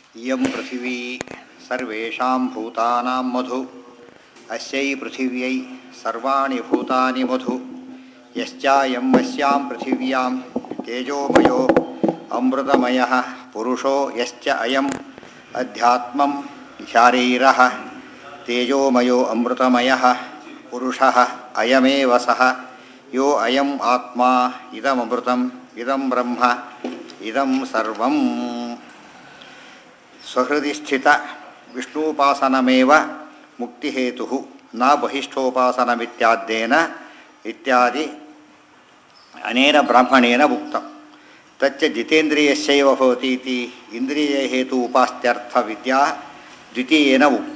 इयं पृथिवी सर्वेषां भूतानां मधु अस्यै पृथिव्यै सर्वाणि भूतानि मधु यश्चायं अस्यां पृथिव्यां तेजोमयो अमृतमयः पुरुषो यश्च अयम् अध्यात्मं शारीरः तेजोमयो अमृतमयः पुरुषः अयमेव सः यो अयम् आत्मा इदममृतम् इदं ब्रह्म इदं सर्वम् ಸ್ವಹೃದಿ ಸ್ಥಿತ ವಿಷ್ಣೂಪಾಸನಮೇವ ಮುಕ್ತಿಹೇತು ನ ಬಹಿಷ್ಠೋಪಾಸನಮಿತ್ಯಾದ್ದೇನ ಇತ್ಯಾದಿ ಅನೇನ ಬ್ರಾಹ್ಮಣೇನ ಉಕ್ತಂ ತಚ್ಚ ಜಿತೇಂದ್ರಿಯಸ್ಯೈವ ಭವತಿ ಇತಿ ಇಂದ್ರಿಯಹೇತು ಉಪಾಸ್ತ್ಯರ್ಥ ವಿದ್ಯಾ ದ್ವಿತೀಯೇನ ಉಕ್ತ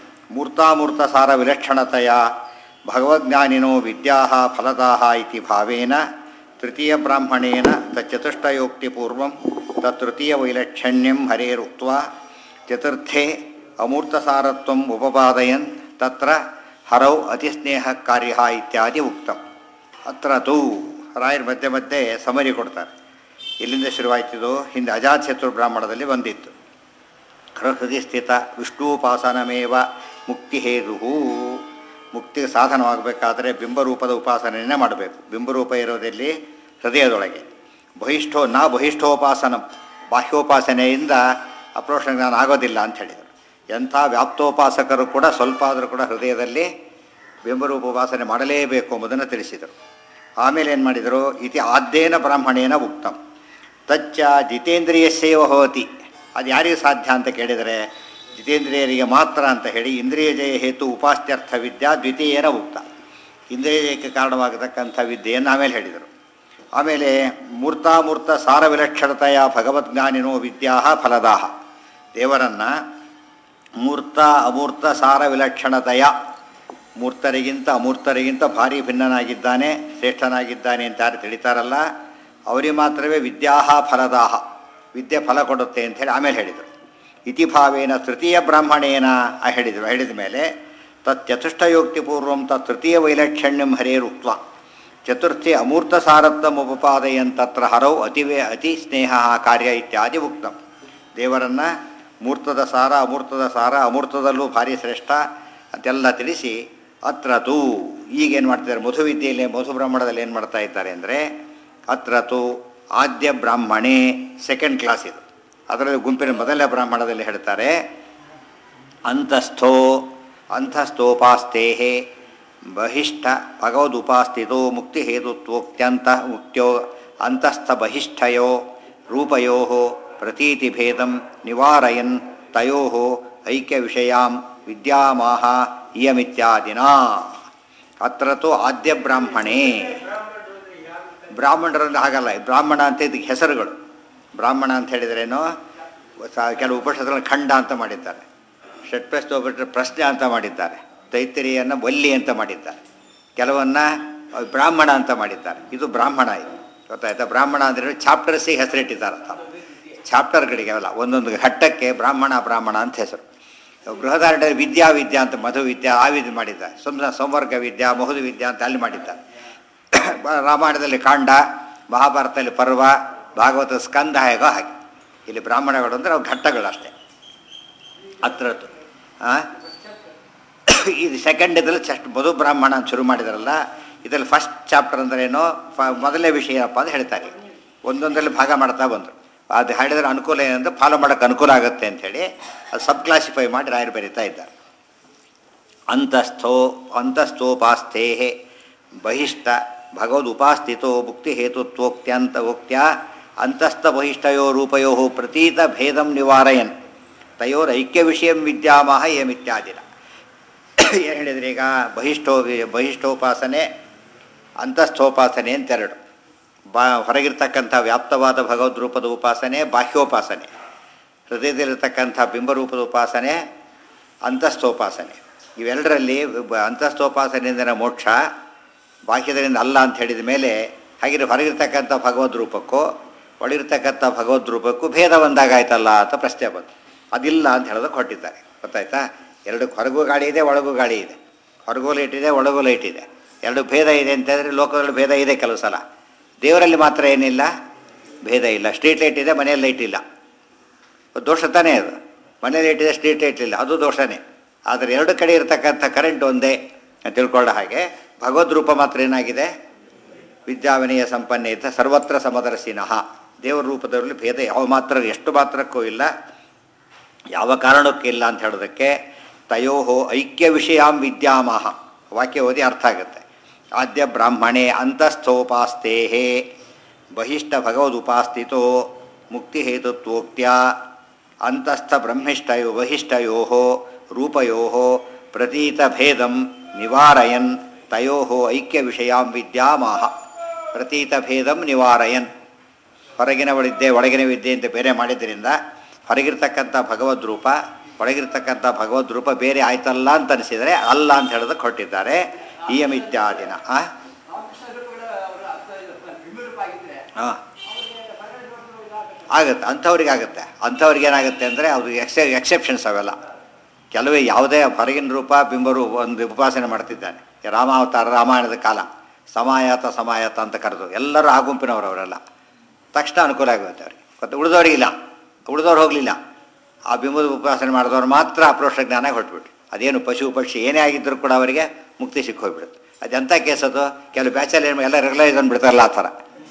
ಮೂರ್ತಾಮೂರ್ತಸಾರವಿಲಕ್ಷಣತೆಯ ಭಗವಜ್ಞಾನಿನೋ ವಿದ್ಯಾः ಫಲದಾः ಇತಿ ಭಾವೇನ ತೃತೀಯಬ್ರಾಹ್ಮಣೇನ ತಚ್ಚತುಷ್ಟಯೋಕ್ತಿಪೂರ್ವಂ ತತ್ತೃತೀಯವೈಲಕ್ಷಣ್ಯಂ ಹರೇರುಕ್ತ್ವಾ ಚತುರ್ಥೇ ಅಮೂರ್ತಸಾರತ್ವಂ ಉಪಪಾದಯನ್ ತತ್ರ ಹರೌ ಅತಿಸ್ನೇಹಕಾರ್ಯ ಇತ್ಯಾದಿ ಉಕ್ತಂ ಅತ್ರ ತೂ ರಾಯರ್ ಮಧ್ಯೆ ಮಧ್ಯೆ ಸಮರಿ ಕೊಡ್ತಾರೆ ಎಲ್ಲಿಂದ ಶುರುವಾಯ್ತಿದು ಹಿಂದೆ ಅಜಾತಶತ್ರು ಬ್ರಾಹ್ಮಣದಲ್ಲಿ ಬಂದಿತ್ತು ಹೃದಯ ಸ್ಥಿತ ವಿಷ್ಣುಪಾಸನಮೇವ ಮುಕ್ತಿ ಹೇತು ಮುಕ್ತಿಗೆ ಸಾಧನವಾಗಬೇಕಾದರೆ ಬಿಂಬರೂಪದ ಉಪಾಸನೆಯನ್ನೇ ಮಾಡಬೇಕು ಬಿಂಬರೂಪ ಇರೋದೆಲ್ಲಿ ಹೃದಯದೊಳಗೆ ಬಹಿಷ್ಠೋ ನಾ ಬಹಿಷ್ಠೋಪಾಸನ ಬಾಹ್ಯೋಪಾಸನೆಯಿಂದ ಅಪ್ರೋಷ ಜ್ಞಾನ ಆಗೋದಿಲ್ಲ ಅಂತ ಹೇಳಿದರು ಎಂಥ ವ್ಯಾಪ್ತೋಪಾಸಕರು ಕೂಡ ಸ್ವಲ್ಪ ಆದರೂ ಕೂಡ ಹೃದಯದಲ್ಲಿ ಬಿಂಬರೂಪ ಉಪಾಸನೆ ಮಾಡಲೇಬೇಕು ಎಂಬುದನ್ನು ತಿಳಿಸಿದರು ಆಮೇಲೆ ಏನು ಮಾಡಿದರು ಇತಿ ಆದ್ದೇನ ಬ್ರಾಹ್ಮಣೇನ ಉಕ್ತಂ ತಚ್ಚ ಜಿತೇಂದ್ರಿಯಸ್ಯೇವ ಹೋತಿ ಅದು ಯಾರಿಗೆ ಸಾಧ್ಯ ಅಂತ ಕೇಳಿದರೆ ಜಿತೇಂದ್ರಿಯರಿಗೆ ಮಾತ್ರ ಅಂತ ಹೇಳಿ ಇಂದ್ರಿಯ ಜಯ ಹೇತು ಉಪಾಸ್ತ್ಯರ್ಥ ವಿದ್ಯಾ ದ್ವಿತೀಯೇನ ಉಕ್ತ ಇಂದ್ರಿಯ ಜಯಕ್ಕೆ ಕಾರಣವಾಗತಕ್ಕಂಥ ವಿದ್ಯೆಯನ್ನು ಆಮೇಲೆ ಹೇಳಿದರು ಆಮೇಲೆ ಮೂರ್ತಾಮೂರ್ತ ಸಾರವಿಲಕ್ಷಣತೆಯ ಭಗವದ್ಜ್ಞಾನಿನೋ ವಿದ್ಯಾ ಫಲದಾಹ ದೇವರನ್ನು ಮೂರ್ತ ಅಮೂರ್ತ ಸಾರ ವಿಲಕ್ಷಣತೆಯ ಮೂರ್ತರಿಗಿಂತ ಅಮೂರ್ತರಿಗಿಂತ ಭಾರಿ ಭಿನ್ನನಾಗಿದ್ದಾನೆ ಶ್ರೇಷ್ಠನಾಗಿದ್ದಾನೆ ಅಂತ ಯಾರು ತಿಳಿತಾರಲ್ಲ ಅವರಿಗೆ ಮಾತ್ರವೇ ವಿದ್ಯಾಹ ಫಲದಾಹ ವಿದ್ಯೆ ಫಲ ಕೊಡುತ್ತೆ ಅಂಥೇಳಿ ಆಮೇಲೆ ಹೇಳಿದರು ಇತಿಭಾವೇನ ತೃತೀಯ ಬ್ರಾಹ್ಮಣೇನ ಆ ಹೇಳಿದರು ಹೇಳಿದ ಮೇಲೆ ತತ್ ಚತುಷ್ಟಯೋಕ್ತಿಪೂರ್ವಂ ತತ್ ತೃತೀಯ ವೈಲಕ್ಷಣ್ಯಂ ಹರೇರುಕ್ತ ಚತುರ್ಥಿ ಅಮೂರ್ತ ಸಾರತ್ವಂ ಉಪಪಾದಯನ್ ತತ್ರ ಹರೌ ಅತಿವೇ ಅತಿ ಸ್ನೇಹ ಕಾರ್ಯ ಇತ್ಯಾದಿ ಉಕ್ತಂ ದೇವರನ್ನು ಮೂರ್ತದ ಸಾರ ಅಮೂರ್ತದ ಸಾರ ಅಮೂರ್ತದಲ್ಲೂ ಭಾರಿ ಶ್ರೇಷ್ಠ ಅಂತೆಲ್ಲ ತಿಳಿಸಿ ಅತ್ರ ತೂ ಈಗೇನು ಮಾಡ್ತಿದ್ದಾರೆ ಮಧುವಿದ್ಯೆಯಲ್ಲಿ ಮಧು ಬ್ರಾಹ್ಮಣದಲ್ಲಿ ಏನು ಮಾಡ್ತಾ ಇದ್ದಾರೆ ಅಂದರೆ ಅತ್ರ ತು ಆದ್ಯ ಬ್ರಾಹ್ಮಣೆ ಸೆಕೆಂಡ್ ಕ್ಲಾಸ್ ಇದು ಅದರಲ್ಲಿ ಗುಂಪಿನ ಮೊದಲನೇ ಬ್ರಾಹ್ಮಣದಲ್ಲಿ ಹೇಳ್ತಾರೆ ಅಂತಸ್ಥೋ ಅಂತಸ್ಥೋಪಾಸ್ತೆ ಬಹಿಷ್ಠ ಭಗವದುಪಾಸ್ಥಿತೋ ಮುಕ್ತಿಹೇತುತ್ವೋಕ್ತ್ಯಂತ ಮುಕ್ತ್ಯೋ ಅಂತಸ್ಥ ಬಹಿಷ್ಠಯೋ ರೂಪಯೋ ಪ್ರತೀತಿಭೇದಂ ನಿವಾರಯನ್ ತಯೋ ಐಕ್ಯ ವಿಷಯಾಂ ವಿದ್ಯಾಮಾಹ ಇಯಮಿತ್ಯಾದಿನ ಅತ್ರ ತು ಆದ್ಯ ಬ್ರಾಹ್ಮಣೇ ಬ್ರಾಹ್ಮಣರಲ್ಲಿ ಹಾಗಲ್ಲ ಬ್ರಾಹ್ಮಣ ಅಂತ ಇದಕ್ಕೆ ಹೆಸರುಗಳು ಬ್ರಾಹ್ಮಣ ಅಂತ ಹೇಳಿದ್ರೇನು ಸ- ಕೆಲವು ಉಪನಿಷತ್ತುಗಳನ್ನು ಖಂಡ ಅಂತ ಮಾಡಿದ್ದಾರೆ ಷಟ್ಪ್ರಶ್ನೆ ಒಬ್ಬಟ್ಟು ಪ್ರಶ್ನೆ ಅಂತ ಮಾಡಿದ್ದಾರೆ ತೈತರಿಯನ್ನು ವಲ್ಲಿ ಅಂತ ಮಾಡಿದ್ದಾರೆ ಕೆಲವನ್ನ ಬ್ರಾಹ್ಮಣ ಅಂತ ಮಾಡಿದ್ದಾರೆ ಇದು ಬ್ರಾಹ್ಮಣ ಇದು ಗೊತ್ತಾಯ್ತಾ ಬ್ರಾಹ್ಮಣ ಅಂದರೆ ಚಾಪ್ಟರ್ಸಿಗೆ ಹೆಸರಿಟ್ಟಿದ್ದಾರೆ ಅಂತ ಚಾಪ್ಟರ್ಗಳಿಗೆ ಅಲ್ಲ ಒಂದೊಂದು ಘಟ್ಟಕ್ಕೆ ಬ್ರಾಹ್ಮಣ ಬ್ರಾಹ್ಮಣ ಅಂತ ಹೆಸರು ಬೃಹದಾರಣ್ಯ ವಿದ್ಯಾ ವಿದ್ಯಾ ಅಂತ ಮಧು ವಿದ್ಯಾ ಆ ವಿದ್ಯೆ ಮಾಡಿದ್ದಾರೆ ಸಂಸ ಸಂವರ್ಗ ವಿದ್ಯಾ ಮಹುದು ವಿದ್ಯಾ ಅಂತ ಅಲ್ಲಿ ಮಾಡಿದ್ದಾರೆ ರಾಮಾಯಣದಲ್ಲಿ ಕಾಂಡ ಮಹಾಭಾರತದಲ್ಲಿ ಪರ್ವ ಭಾಗವತ ಸ್ಕಂದ ಹೇಗೋ ಹಾಗೆ ಇಲ್ಲಿ ಬ್ರಾಹ್ಮಣಗಳು ಅಂದರೆ ಅವು ಘಟ್ಟಗಳು ಅಷ್ಟೇ ಹತ್ರದ್ದು ಇದು ಸೆಕೆಂಡ್ ಇದರಲ್ಲಿ ಜಸ್ಟ್ ಮಧು ಬ್ರಾಹ್ಮಣ ಅಂತ ಶುರು ಮಾಡಿದಾರಲ್ಲ ಇದರಲ್ಲಿ ಫಸ್ಟ್ ಚಾಪ್ಟರ್ ಅಂದ್ರೇನು ಫ ಮೊದಲನೇ ವಿಷಯ ಏನಪ್ಪ ಅಂತ ಹೇಳ್ತಾರೆ ಒಂದೊಂದರಲ್ಲಿ ಭಾಗ ಮಾಡ್ತಾ ಬಂದರು ಅದು ಹೇಳಿದ್ರೆ ಅನುಕೂಲ ಏನಂದ್ರೆ ಫಾಲೋ ಮಾಡೋಕ್ಕೆ ಅನುಕೂಲ ಆಗುತ್ತೆ ಅಂಥೇಳಿ ಅದು ಸಬ್ ಕ್ಲಾಸಿಫೈ ಮಾಡಿ ರಾಯರು ಬರೀತಾ ಇದ್ದಾರೆ ಅಂತಸ್ಥೋ ಅಂತಸ್ಥೋಪಾಸ್ಥೇ ಬಹಿಷ್ಠ ಭಗವದುಪಾಸ್ಥಿತೋ ಮುಕ್ತಿಹೇತುತ್ವೋಕ್ತ್ಯಂತ ಉಕ್ತ್ಯ ಅಂತಸ್ಥ ಬಹಿಷ್ಠಯೋ ರೂಪಯೋ ಪ್ರತೀತ ಭೇದಂ ನಿವಾರಯನ್ ತಯೋರೈಕ್ಯ ವಿಷಯಂ ವಿದ್ಯಾಮಹ ಏಮಿತ್ಯಾದಿನ ಏನು ಹೇಳಿದ್ರೆ ಈಗ ಬಹಿಷ್ಠೋ ಬಹಿಷ್ಠೋಪಾಸನೆ ಅಂತಸ್ಥೋಪಾಸನೆ ಅಂತೆರಡು ಬಾ ಹೊರಗಿರ್ತಕ್ಕಂಥ ವ್ಯಾಪ್ತವಾದ ಭಗವದ್ ರೂಪದ ಉಪಾಸನೆ ಬಾಹ್ಯೋಪಾಸನೆ ಹೃದಯದಲ್ಲಿರ್ತಕ್ಕಂಥ ಬಿಂಬರೂಪದ ಉಪಾಸನೆ ಅಂತಸ್ಥೋಪಾಸನೆ ಇವೆರಡರಲ್ಲಿ ಬ- ಅಂತಸ್ಥೋಪಾಸನೆಯಿಂದ ಮೋಕ್ಷ ಬಾಹ್ಯದರಿಂದ ಅಲ್ಲ ಅಂತ ಹೇಳಿದ ಮೇಲೆ ಹಾಗಿದ್ರೆ ಹೊರಗಿರ್ತಕ್ಕಂಥ ಭಗವದ್ ರೂಪಕ್ಕೂ ಒಳಗಿರ್ತಕ್ಕಂಥ ಭಗವದ್ ರೂಪಕ್ಕೂ ಭೇದ ಒಂದಾಗಾಯ್ತಲ್ಲ ಅಂತ ಪ್ರಶ್ನೆ ಬಂತು ಅದಿಲ್ಲ ಅಂತ ಹೇಳೋದಕ್ಕೆ ಹೊರಟಿದ್ದಾರೆ ಗೊತ್ತಾಯ್ತಾ ಎರಡು ಹೊರಗೂ ಗಾಳಿ ಇದೆ ಒಳಗೂ ಗಾಳಿ ಇದೆ ಹೊರಗೂ ಲೈಟ್ ಇದೆ ಒಳಗೂ ಲೈಟ್ ಇದೆ ಎರಡು ಭೇದ ಇದೆ ಅಂತಂದರೆ ಲೋಕದಲ್ಲಿ ಭೇದ ಇದೆ ಕೆಲವು ಸಲ ದೇವರಲ್ಲಿ ಮಾತ್ರ ಏನಿಲ್ಲ ಭೇದ ಇಲ್ಲ ಸ್ಟ್ರೀಟ್ ಲೈಟ್ ಇದೆ ಮನೆಯಲ್ಲಿ ಲೈಟ್ ಇಲ್ಲ ದೋಷ ತಾನೇ ಅದು ಮನೇಲಿ ಇಟ್ಟಿದ್ರೆ ಸ್ಟ್ರೀಟ್ ಇಟ್ಟಿಲ್ಲ ಅದು ದೋಷನೇ ಆದರೆ ಎರಡು ಕಡೆ ಇರತಕ್ಕಂಥ ಕರೆಂಟ್ ಒಂದೇ ಅಂತ ತಿಳ್ಕೊಳ್ಳೋ ಹಾಗೆ ಭಗವದ್ ರೂಪ ಮಾತ್ರ ಏನಾಗಿದೆ ವಿದ್ಯಾವಿನಯ ಸಂಪನ್ನೇತ ಸರ್ವತ್ರ ಸಮದರ್ಶಿನಃ ದೇವರ ರೂಪದಲ್ಲಿ ಭೇದ ಯಾವ ಮಾತ್ರ ಎಷ್ಟು ಮಾತ್ರಕ್ಕೂ ಇಲ್ಲ ಯಾವ ಕಾರಣಕ್ಕೂ ಇಲ್ಲ ಅಂತ ಹೇಳೋದಕ್ಕೆ ತಯೋ ಐಕ್ಯ ವಿಷಯಾಂ ವಿದ್ಯಾಮಹ ವಾಕ್ಯ ಓದಿ ಅರ್ಥ ಆಗುತ್ತೆ ಆದ್ಯ ಬ್ರಾಹ್ಮಣೆ ಅಂತಸ್ಥೋಪಾಸ್ತೇಹೇ ಬಹಿಷ್ಠ ಭಗವದುಪಾಸ್ಥಿತೋ ಮುಕ್ತಿಹೇತುತ್ವೋಕ್ತ್ಯ ಅಂತಸ್ಥ ಬ್ರಹ್ಮಿಷ್ಠಯೋ ಬಹಿಷ್ಠಯೋ ರೂಪಯೋ ಪ್ರತೀತಭೇದಂ ನಿವಾರಯನ್ ತಯೋ ಐಕ್ಯ ವಿಷಯಾಂ ವಿದ್ಯಾಮಾಹ ಪ್ರತೀತಭೇದಂ ನಿವಾರಯನ್ ಹೊರಗಿನ ವಿದ್ಯೆ ಒಳಗಿನ ವಿದ್ಯೆ ಅಂತ ಬೇರೆ ಮಾಡಿದ್ರಿಂದ ಹೊರಗಿರ್ತಕ್ಕಂಥ ಭಗವದ್ ರೂಪ ಒಳಗಿರ್ತಕ್ಕಂಥ ಭಗವದ್ ರೂಪ ಬೇರೆ ಆಯ್ತಲ್ಲ ಅಂತ ಅನಿಸಿದರೆ ಅಲ್ಲ ಅಂತ ಹೇಳೋದಕ್ಕೆ ಹೊರಟಿದ್ದಾರೆ ಇಯಮಿತ್ಯಾದಿನ ಆ ಹಾಂ ಆಗುತ್ತೆ ಅಂಥವ್ರಿಗೆ ಆಗುತ್ತೆ ಅಂಥವ್ರಿಗೆ ಏನಾಗುತ್ತೆ ಅಂದರೆ ಅದು ಎಕ್ಸೆ ಎಕ್ಸೆಪ್ಷನ್ಸ್ ಅವೆಲ್ಲ ಕೆಲವೇ ಯಾವುದೇ ಹೊರಗಿನ ರೂಪ ಬಿಂಬರು ಒಂದು ಉಪಾಸನೆ ಮಾಡ್ತಿದ್ದಾನೆ ಈ ರಾಮಾವತಾರ ರಾಮಾಯಣದ ಕಾಲ ಸಮಾಯಾತ ಸಮಾಯಾತ ಅಂತ ಕರೆದು ಎಲ್ಲರೂ ಆ ಗುಂಪಿನವರು ಅವರೆಲ್ಲ ತಕ್ಷಣ ಅನುಕೂಲ ಆಗುತ್ತೆ ಅವ್ರಿಗೆ ಮತ್ತು ಉಳಿದವ್ರಿಗಿಲ್ಲ ಉಳಿದವ್ರು ಹೋಗಲಿಲ್ಲ ಆ ಬಿಂಬದ ಉಪಾಸನೆ ಮಾಡಿದವ್ರು ಮಾತ್ರ ಅಪ್ರೋಷ ಜ್ಞಾನ ಹೊರಟ್ಬಿಟ್ರು ಅದೇನು ಪಶು ಪಕ್ಷಿ ಏನೇ ಆಗಿದ್ದರೂ ಕೂಡ ಅವರಿಗೆ ಮುಕ್ತಿ ಸಿಕ್ಕೋಗ್ಬಿಡುತ್ತೆ ಅದೆಂಥ ಕೇಸ್ ಅದು ಕೆಲವು ಬ್ಯಾಚಲ್ಲಿ ಏನು ಎಲ್ಲ ರೆಗ್ಯುಲೈಸ್ ಅಂದ್ಬಿಡ್ತಾರಲ್ಲ ಆ ಥರ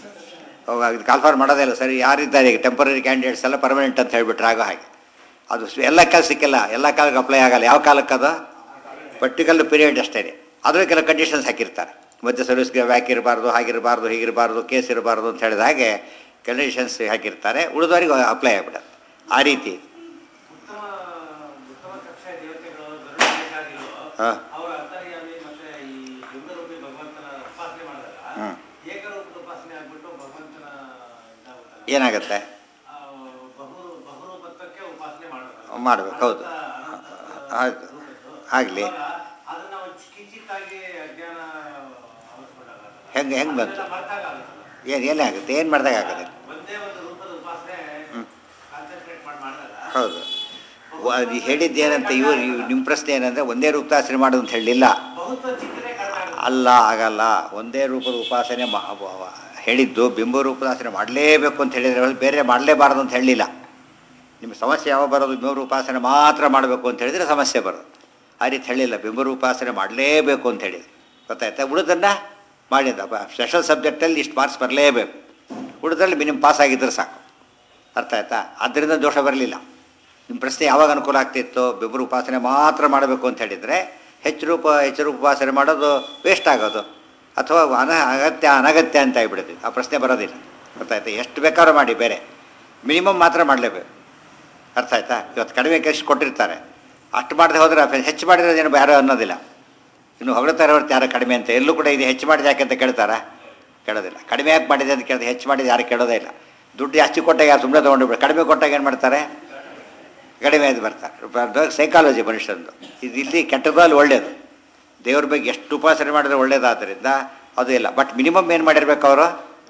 ಅವಾಗ ಕಾಲ್ಫಾರ್ ಮಾಡೋದೇ ಇಲ್ಲ ಸರಿ ಯಾರಿದ್ದಾರೆ ಈಗ ಟೆಂಪರರಿ ಕ್ಯಾಂಡಿಡೇಟ್ಸ್ ಎಲ್ಲ ಪರ್ಮನೆಂಟ್ ಅಂತ ಹೇಳ್ಬಿಟ್ರೆ ಆಗೋ ಹಾಗೆ ಅದು ಸ್- ಎಲ್ಲ ಕಾಲ ಸಿಕ್ಕಿಲ್ಲ ಎಲ್ಲ ಕಾಲಕ್ಕೆ ಅಪ್ಲೈ ಆಗಲ್ಲ ಯಾವ ಕಾಲಕ್ಕೆ ಅದು ಪರ್ಟಿಕ್ಯುಲರ್ ಪೀರಿಯಡ್ ಅಷ್ಟೇ ಅದ್ರ ಕೆಲವು ಕಂಡೀಷನ್ಸ್ ಹಾಕಿರ್ತಾರೆ ಮಧ್ಯ ಸರ್ವಿಸ್ಗೆ ವ್ಯಾಕ್ ಇರಬಾರ್ದು ಹಾಗಿರಬಾರ್ದು ಹೀಗಿರಬಾರ್ದು ಕೇಸ್ ಇರಬಾರ್ದು ಅಂತ ಹೇಳಿದ ಹಾಗೆ ಕಂಡೀಷನ್ಸ್ ಹಾಕಿರ್ತಾರೆ ಉಳಿದವರಿಗೆ ಅಪ್ಲೈ ಆಗಿಬಿಡುತ್ತೆ ಆ ರೀತಿ ಉತ್ತಮ ಉತ್ತಮ ಕಕ್ಷೆಯ ದೇವತೆಗಳು ಗರುಡಾದಿಗಳು ಹಾಂ ಅವರ ಅಂತರ್ಯಾಮಿ ಮತ್ತೆ ಈ ಬಿಂಬರೂಪಿ ಭಗವಂತನ ಉಪಾಸನೆ ಮಾಡಿದಾಗ ಹ್ಮ್. ಏಕರೂಪದ ಉಪಾಸನೆ ಆಗ್ಬಿಟ್ಟು ಭಗವಂತನ ಇದಾಗುತ್ತಲ್ಲ. ಏನಾಗುತ್ತೆ ಆ, ಬಹು ಬಹುರೂಪತ್ವಕ್ಕೆ ಉಪಾಸನೆ ಮಾಡೋದು ಮಾಡ್ಬೇಕು, ಹೌದು. ಆಯ್ತು. ಆಗ್ಲಿ. ಅದನ್ನ ನಾವು ಕಿಂಚಿತ್ತಾಗಿ ಅಜ್ಞಾನ ಆವರಿಸ್ಕೊಂಡಾಗ ಹೆಂಗೆ ಹೆಂಗೆ ಬಂತು ಅದೆಲ್ಲ ಮರೆತಾಗ ಆಗುತ್ತಲ್ಲ. ಏನು ಏನೇ ಆಗುತ್ತೆ ಏನು ಮಾಡಿದಾಗ ಆಗುತ್ತೆ ಒಂದೇ ಒಂದು ರೂಪದ ಉಪಾಸನೆ ಹ್ಮ್. ಕಾನ್ಸಂಟ್ರೇಟ್ ಮಾಡಿ ಮಾಡಿದಾಗ ಹೌದು ವ- ಅದು ಹೇಳಿದ್ದೇನಂತ ಇವರು ನಿಮ್ಮ ಪ್ರಶ್ನೆ ಏನಂದರೆ ಒಂದೇ ರೂಪದಾಸನೆ ಮಾಡೋದು ಅಂತ ಹೇಳಲಿಲ್ಲ ಬಹುತ್ವ ಚಿಂತನೆ ಕಡಿಮೆ ಆಗುತ್ತೆ ಅಲ್ಲ ಆಗಲ್ಲ ಒಂದೇ ರೂಪದ ಉಪಾಸನೆ ಮಾ- ವ- ವ- ಹೇಳಿದ್ದು ಬಿಂಬ ರೂಪದಾಸನೆ ಮಾಡಲೇಬೇಕು ಅಂತ ಹೇಳಿದರೆ ಹೊರ್ತು ಬೇರೆ ಮಾಡಲೇಬಾರದು ಅಂತ ಹೇಳಲಿಲ್ಲ ನಿಮ್ಮ ಸಮಸ್ಯೆ ಯಾವ ಬರೋದು ಬಿಂಬ ಉಪಾಸನೆ ಮಾತ್ರ ಮಾಡಬೇಕು ಅಂತ ಹೇಳಿದರೆ ಸಮಸ್ಯೆ ಬರೋದು ಆ ರೀತಿ ಹೇಳಿಲ್ಲ ಬಿಂಬ ಉಪಾಸನೆ ಮಾಡಲೇಬೇಕು ಅಂತ ಹೇಳಿದ್ರು ಗೊತ್ತಾಯ್ತಾ ಉಳಿದನ್ನು ಮಾಡಿದ ಸ್ಪೆಷಲ್ ಸಬ್ಜೆಕ್ಟಲ್ಲಿ ಇಷ್ಟು ಮಾರ್ಕ್ಸ್ ಬರಲೇಬೇಕು ಉಳಿದ್ರಲ್ಲಿ ಮಿನಿಮಮ್ ಪಾಸ್ ಆಗಿದ್ರೆ ಸಾಕು ಅರ್ಥ ಆಯ್ತಾ ಆದ್ದರಿಂದ ದೋಷ ಬರಲಿಲ್ಲ ನಿಮ್ಮ ಪ್ರಶ್ನೆ ಯಾವಾಗ ಅನುಕೂಲ ಆಗ್ತಿತ್ತು ಬಿಬ್ಬರು ಉಪಾಸನೆ ಮಾತ್ರ ಮಾಡಬೇಕು ಅಂತ ಹೇಳಿದರೆ ಹೆಚ್ಚು ರೂಪ ಹೆಚ್ಚು ರೂಪ ಉಪಾಸನೆ ಮಾಡೋದು ವೇಸ್ಟ್ ಆಗೋದು ಅಥವಾ ಅನ ಅಗತ್ಯ ಅನಗತ್ಯ ಅಂತ ಆಗಿಬಿಡುತ್ತೆ ಆ ಪ್ರಶ್ನೆ ಬರೋದಿಲ್ಲ ಗೊತ್ತಾಯ್ತಾ ಎಷ್ಟು ಬೇಕಾದ್ರೂ ಮಾಡಿ ಬೇರೆ ಮಿನಿಮಮ್ ಮಾತ್ರ ಮಾಡಲೇಬೇಕು ಅರ್ಥ ಆಯ್ತಾ ಇವತ್ತು ಕಡಿಮೆ ಎಷ್ಟು ಕೊಟ್ಟಿರ್ತಾರೆ ಅಷ್ಟು ಮಾಡದೆ ಹೋದರೆ ಹೆಚ್ಚು ಮಾಡಿರೋದೇನು ಯಾರು ಅನ್ನೋದಿಲ್ಲ ಇನ್ನು ಹೊಗಳ್ತಾರೆ ಹೊರತು ಯಾರು ಕಡಿಮೆ ಅಂತ ಎಲ್ಲೂ ಕೂಡ ಇದು ಹೆಚ್ಚು ಮಾಡಿದ ಯಾಕೆ ಅಂತ ಕೇಳ್ತಾರಾ ಕೇಳೋದಿಲ್ಲ ಕಡಿಮೆ ಯಾಕೆ ಮಾಡಿದೆ ಅಂತ ಕೇಳಿದ್ರೆ ಹೆಚ್ಚು ಮಾಡಿದ ಯಾರು ಕೇಳೋದೇ ಇಲ್ಲ ದುಡ್ಡು ಜಾಸ್ತಿ ಕೊಟ್ಟಾಗ ಯಾರು ಸುಮ್ಮನೆ ತೊಗೊಂಡು ಬಿಡ ಕಡಿಮೆ ಕೊಟ್ಟಾಗ ಏನು ಮಾಡ್ತಾರೆ ಕಡಿಮೆ ಅದು ಬರ್ತಾರೆ ಸೈಕಾಲಜಿ ಮನುಷ್ಯಂದು ಇದು ಇಲ್ಲಿ ಕೆಟ್ಟದಲ್ಲಿ ಒಳ್ಳೆಯದು ದೇವ್ರ ಬಗ್ಗೆ ಎಷ್ಟು ಉಪಾಸನೆ ಮಾಡಿದ್ರೆ ಒಳ್ಳೇದಾದ್ದರಿಂದ ಅದು ಇಲ್ಲ ಬಟ್ ಮಿನಿಮಮ್ ಏನು ಮಾಡಿರ್ಬೇಕು ಅವರು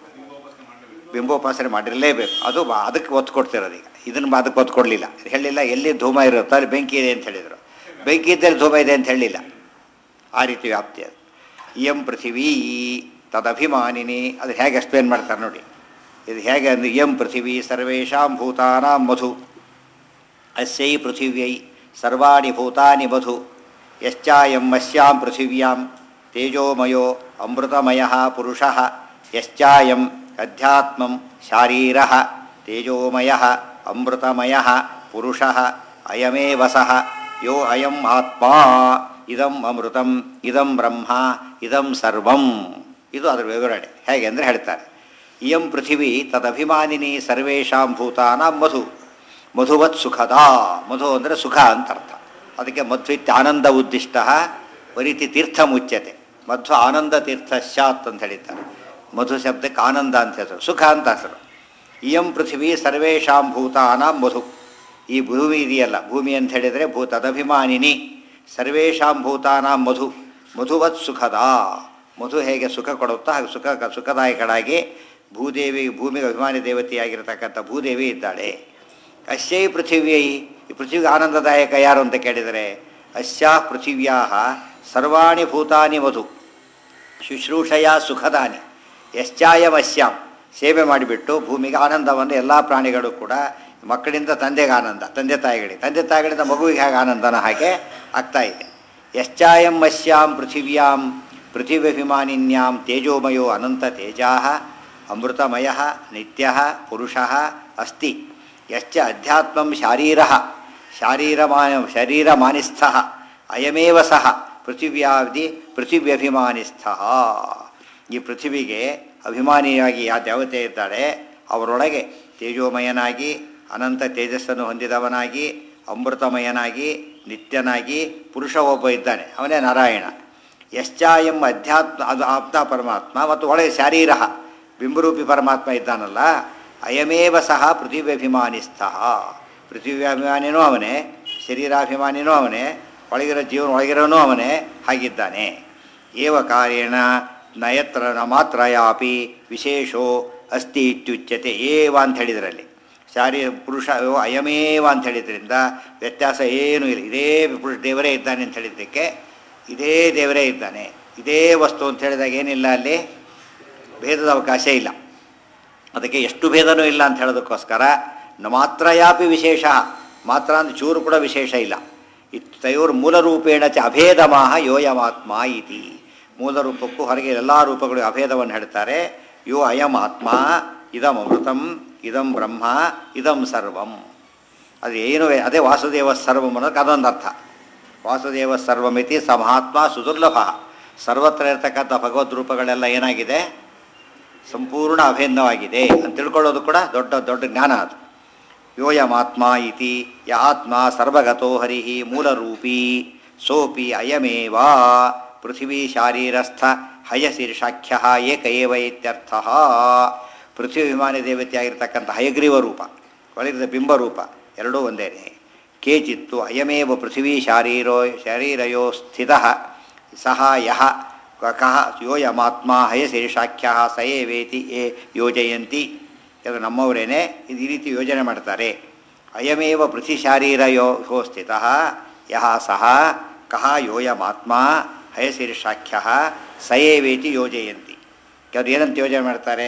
ಬಿಂಬೋಪಾಸನೆ ಮಾಡಿರಲೇಬೇಕು ಅದು ಬಾ- ಅದಕ್ಕೆ ಒತ್ತು ಕೊಡ್ತಿರೋದು ಈಗ ಇದನ್ನು ಅದಕ್ಕೆ ಒತ್ತು ಕೊಡಲಿಲ್ಲ ಹೇಳಿಲ್ಲ ಎಲ್ಲಿ ಧೂಮ ಇರುತ್ತೋ ಅಲ್ಲಿ ಬೆಂಕಿ ಇದೆ ಅಂತ ಹೇಳಿದರು ಬೆಂಕಿ ಇದ್ದಲ್ಲಿ ಧೂಮ ಇದೆ ಅಂತ ಹೇಳಿಲ್ಲ ಆ ರೀತಿ ವ್ಯಾಪ್ತಿ ಅದು ಇಯಂ ಪೃಥಿವೀ ತದಭಿಮಾನಿನಿ ಅದು ಹೇಗೆ ಎಕ್ಸ್ಪ್ಲೇನ್ ಮಾಡ್ತಾರೆ ನೋಡಿ ಇದು ಹೇಗೆ ಅಂದರೆ ಇಯಂ ಪೃಥಿವೀ ಸರ್ವೇಷಾಂ ಭೂತಾನಾಂ ಮಧು ಅಸ್ಯೈ ಪೃಥಿವ್ಯೈ ಸರ್ವಾಣಿ ಭೂತಾನಿ ಮಧು ಯಶ್ಚಾಯಂ ಅಸ್ಯಾಂ ಪೃಥಿವ್ಯಾಂ ತೇಜೋಮಯೋ ಅಮೃತಮಯ ಪುರುಷ ಯಶ್ಚಾಯಂ ಅಧ್ಯಾತ್ಮಂ ಶಾರೀರ ತೇಜೋಮಯ ಅಮೃತಮಯ ಪುರುಷ ಅಯಮೇವ ಸಹ ಯೋ ಅಯಂ ಆತ್ಮ ಇದಂ ಅಮೃತಂ ಇದಂ ಬ್ರಹ್ಮ ಇದಂ ಸರ್ವಂ ಇದು ಅದರ ವಿವರಣೆ ಹೇಗೆ ಅಂದರೆ ಹೇಳ್ತಾರೆ ಇಯಂ ಪೃಥಿವಿ ತದಭಿಮಾನಿನಿ ಸರ್ವೇಷಾಂ ಭೂತಾನಾಂ ಮಧು ಮಧುವತ್ ಸುಖದ ಮಧು ಅಂದರೆ ಸುಖ ಅಂತ ಅರ್ಥ ಅದಕ್ಕೆ ಮಧ್ವಿತ್ ಆನಂದ ಉದ್ದಿಷ್ಟ ವರಿತಿ ತೀರ್ಥ ಮುಚ್ಯತೆ ಮಧ್ವ ಆನಂದ ತೀರ್ಥ ಶಾತ್ ಅಂತ ಹೇಳಿದ್ದಾರೆ ಮಧು ಶಬ್ದಕ್ಕೆ ಆನಂದ ಅಂತ ಹೆಸರು ಸುಖ ಅಂತ ಹೆಸರು ಇಯಂ ಪೃಥಿವಿ ಸರ್ವೇಷಾಂ ಭೂತಾನಾಂ ಮಧು ಈ ಭೂಮಿ ಇದೆಯಲ್ಲ ಭೂಮಿ ಅಂತ ಹೇಳಿದರೆ ಭೂ ತದಭಿಮಾನಿನಿ ಸರ್ವೇಷಾಂ ಭೂತಾನಾಂ ಮಧು ಮಧುವತ್ ಸುಖದ ಮಧು ಹೇಗೆ ಸುಖ ಕೊಡುತ್ತಾ ಹಾಗೆ ಸುಖ ಸುಖದಾಯಕಳಾಗಿ ಭೂದೇವಿ ಭೂಮಿಗೆ ಅಭಿಮಾನಿ ದೇವತೆಯಾಗಿರ್ತಕ್ಕಂಥ ಭೂದೇವಿ ಇದ್ದಾಳೆ ಅಶ್ಯೈ ಪೃಥಿವ್ಯೈ ಈ ಪೃಥ್ವಿಗೆ ಆನಂದದಾಯಕ ಯಾರು ಅಂತ ಕೇಳಿದರೆ ಅಸ್ಯಾ ಪೃಥಿವ್ಯಾ ಸರ್ವಾಣಿ ಭೂತಾನಿ ಮಧು ಶುಶ್ರೂಷಯ ಸುಖದಾನಿ ಯಶ್ಚಾಯಮಸ್ಯಾಂ ಸೇವೆ ಮಾಡಿಬಿಟ್ಟು ಭೂಮಿಗೆ ಆನಂದವನ್ನು ಎಲ್ಲ ಪ್ರಾಣಿಗಳು ಕೂಡ ಮಕ್ಕಳಿಂದ ತಂದೆಗೆ ಆನಂದ ತಂದೆ ತಾಯಿಗಳಿಗೆ ತಂದೆ ತಾಯಿಗಳಿಂದ ಮಗುವಿಗೆ ಹೇಗೆ ಆನಂದನ ಹಾಗೆ ಆಗ್ತಾ ಇದೆ ಯಶ್ಚಾಯಂ ಅಸ್ಯಾಂ ಪೃಥಿವ್ಯಾಂ ಪೃಥಿವ್ಯಭಿಮಾನಿನ್ಯಾಂ ತೇಜೋಮಯೋ ಅನಂತ ತೇಜಾ ಅಮೃತಮಯ ನಿತ್ಯ ಪುರುಷ ಅಸ್ತಿ ಯಶ್ಚ ಅಧ್ಯಾತ್ಮಂ ಶಾರೀರ ಶಾರೀರಮಾನ ಶರೀರಮಾನಿಸ್ಥ ಅಯಮೇವ ಸಹ ಪೃಥಿವ್ಯಾದಿ ಪೃಥಿವ್ಯಭಿಮಾನಿಸ್ಥ ಈ ಪೃಥಿವಿಗೆ ಅಭಿಮಾನಿಯಾಗಿ ಯಾವ ದೇವತೆ ಇದ್ದಾಳೆ ಅವರೊಳಗೆ ತೇಜೋಮಯನಾಗಿ ಅನಂತ ತೇಜಸ್ಸನ್ನು ಹೊಂದಿದವನಾಗಿ ಅಮೃತಮಯನಾಗಿ ನಿತ್ಯನಾಗಿ ಪುರುಷ ಒಬ್ಬ ಇದ್ದಾನೆ ಅವನೇ ನಾರಾಯಣ ಯಶ್ಚಾಯಂ ಅಧ್ಯಾತ್ಮ ಅದು ಆಪ್ತ ಪರಮಾತ್ಮ ಮತ್ತು ಒಳಗೆ ಶಾರೀರ ಬಿಂಬರೂಪಿ ಪರಮಾತ್ಮ ಇದ್ದಾನಲ್ಲ ಅಯಮೇವ ಸಹ ಪೃಥಿವ್ಯಭಿಮಾನಿಸ್ಥ ಪೃಥಿವ್ಯಾಭಿಮಾನಿನೂ ಅವನೇ ಶರೀರಾಭಿಮಾನಿನೂ ಅವನೇ ಒಳಗಿರೋ ಜೀವನ ಒಳಗಿರೋನೂ ಅವನೇ ಹಾಗಿದ್ದಾನೆ ಏವ ಕಾರ್ಯೇಣ ನಯತ್ರ ನ ಮಾತ್ರ ಯಾಪಿ ವಿಶೇಷೋ ಅಸ್ತಿ ಇತ್ಯುಚ್ಯತೆ ಏವ ಅಂತ ಹೇಳಿದ್ರಲ್ಲಿ ಶಾರೀರ ಪುರುಷ ಯೋ ಅಯಮೇವ ಅಂತ ಹೇಳಿದ್ರಿಂದ ವ್ಯತ್ಯಾಸ ಏನೂ ಇಲ್ಲ ಇದೇ ಪುರುಷ ದೇವರೇ ಇದ್ದಾನೆ ಅಂತ ಹೇಳಿದ್ದಕ್ಕೆ ಇದೇ ದೇವರೇ ಇದ್ದಾನೆ ಇದೇ ವಸ್ತು ಅಂತ ಹೇಳಿದಾಗ ಏನಿಲ್ಲ ಅಲ್ಲಿ ಭೇದದ ಅವಕಾಶ ಇಲ್ಲ ಅದಕ್ಕೆ ಎಷ್ಟು ಭೇದನೂ ಇಲ್ಲ ಅಂತ ಹೇಳೋದಕ್ಕೋಸ್ಕರ ನ ಮಾತ್ರ ಯಾಪಿ ವಿಶೇಷ ಮಾತ್ರ ಅಂತ ಚೂರು ಕೂಡ ವಿಶೇಷ ಇಲ್ಲ ತಯೋರ್ ಮೂಲರೂಪೇಣ ಚ ಅಭೇದಮಾಹ ಯೋಯಮಾತ್ಮ ಇತಿ ಮೂಲ ರೂಪಕ್ಕೂ ಹೊರಗೆ ಎಲ್ಲ ರೂಪಗಳು ಅಭೇದವನ್ನು ಹೇಳ್ತಾರೆ ಯೋ ಅಯಂ ಆತ್ಮ ಇದಂ ಅಮೃತಂ ಇದಂ ಬ್ರಹ್ಮ ಇದಂ ಸರ್ವಂ ಅದು ಏನು ಅದೇ ವಾಸುದೇವ ಸರ್ವಂ ಅನ್ನೋದಕ್ಕೆ ಅದೊಂದು ಅರ್ಥ ವಾಸುದೇವ ಸರ್ವಮಿತಿ ಸ ಮಹಾತ್ಮ ಸುದುರ್ಲಭ ಸರ್ವತ್ರ ಇರತಕ್ಕಂಥ ಭಗವದ್ ರೂಪಗಳೆಲ್ಲ ಏನಾಗಿದೆ ಸಂಪೂರ್ಣ ಅಭಿನ್ನವಾಗಿದೆ ಅಂತ ತಿಳ್ಕೊಳ್ಳೋದು ಕೂಡ ದೊಡ್ಡ ದೊಡ್ಡ ಜ್ಞಾನ ಅದು ಯೋಯಮಾತ್ಮ ಇತಿ ಯ ಆತ್ಮ ಸರ್ವಗತೋ ಹರಿ ಮೂಲರೂಪಿ ಸೋಪಿ ಅಯಮೇವ ಪೃಥಿವೀ ಶಾರೀರಸ್ಥ ಹಯಶೀರ್ಷಾಖ್ಯ ಏಕ ಏವ ಇತ್ಯರ್ಥ ಪೃಥ್ವಿ ವಿಮಾನ ದೇವತೆಯಾಗಿರ್ತಕ್ಕಂಥ ಹಯಗ್ರೀವ ರೂಪ ಒಳಗಿದ ಬಿಂಬರೂಪ ಎರಡೂ ಒಂದೇನೆ ಕೇಚಿತ್ತು ಅಯಮೇವ ಪೃಥಿವೀ ಶಾರೀರೋ ಶರೀರಯೋ ಸ್ಥಿತ ಸಹ ಯಹ ಕಃ ಯೋಯಮಾತ್ಮ ಹಯಶೀರ್ಷಾಖ್ಯ ಸ ಏವೇತಿ ಏ ಯೋಜಯಂತಿ ಇದು ನಮ್ಮವರೇನೆ ಇದು ಈ ರೀತಿ ಯೋಜನೆ ಮಾಡ್ತಾರೆ ಅಯಮೇವ ಪೃಥಿ ಶಾರೀರಯೋ ಯೋ ಸ್ಥಿತ ಯಹ ಸಹ ಕಹ ಯೋಯಮಾತ್ಮ ಹಯಶೀರ್ಷಾಖ್ಯ ಸ ಏವೇತಿ ಯೋಜಯಂತಿ ಕೆಲವರು ಏನಂತ ಯೋಜನೆ ಮಾಡ್ತಾರೆ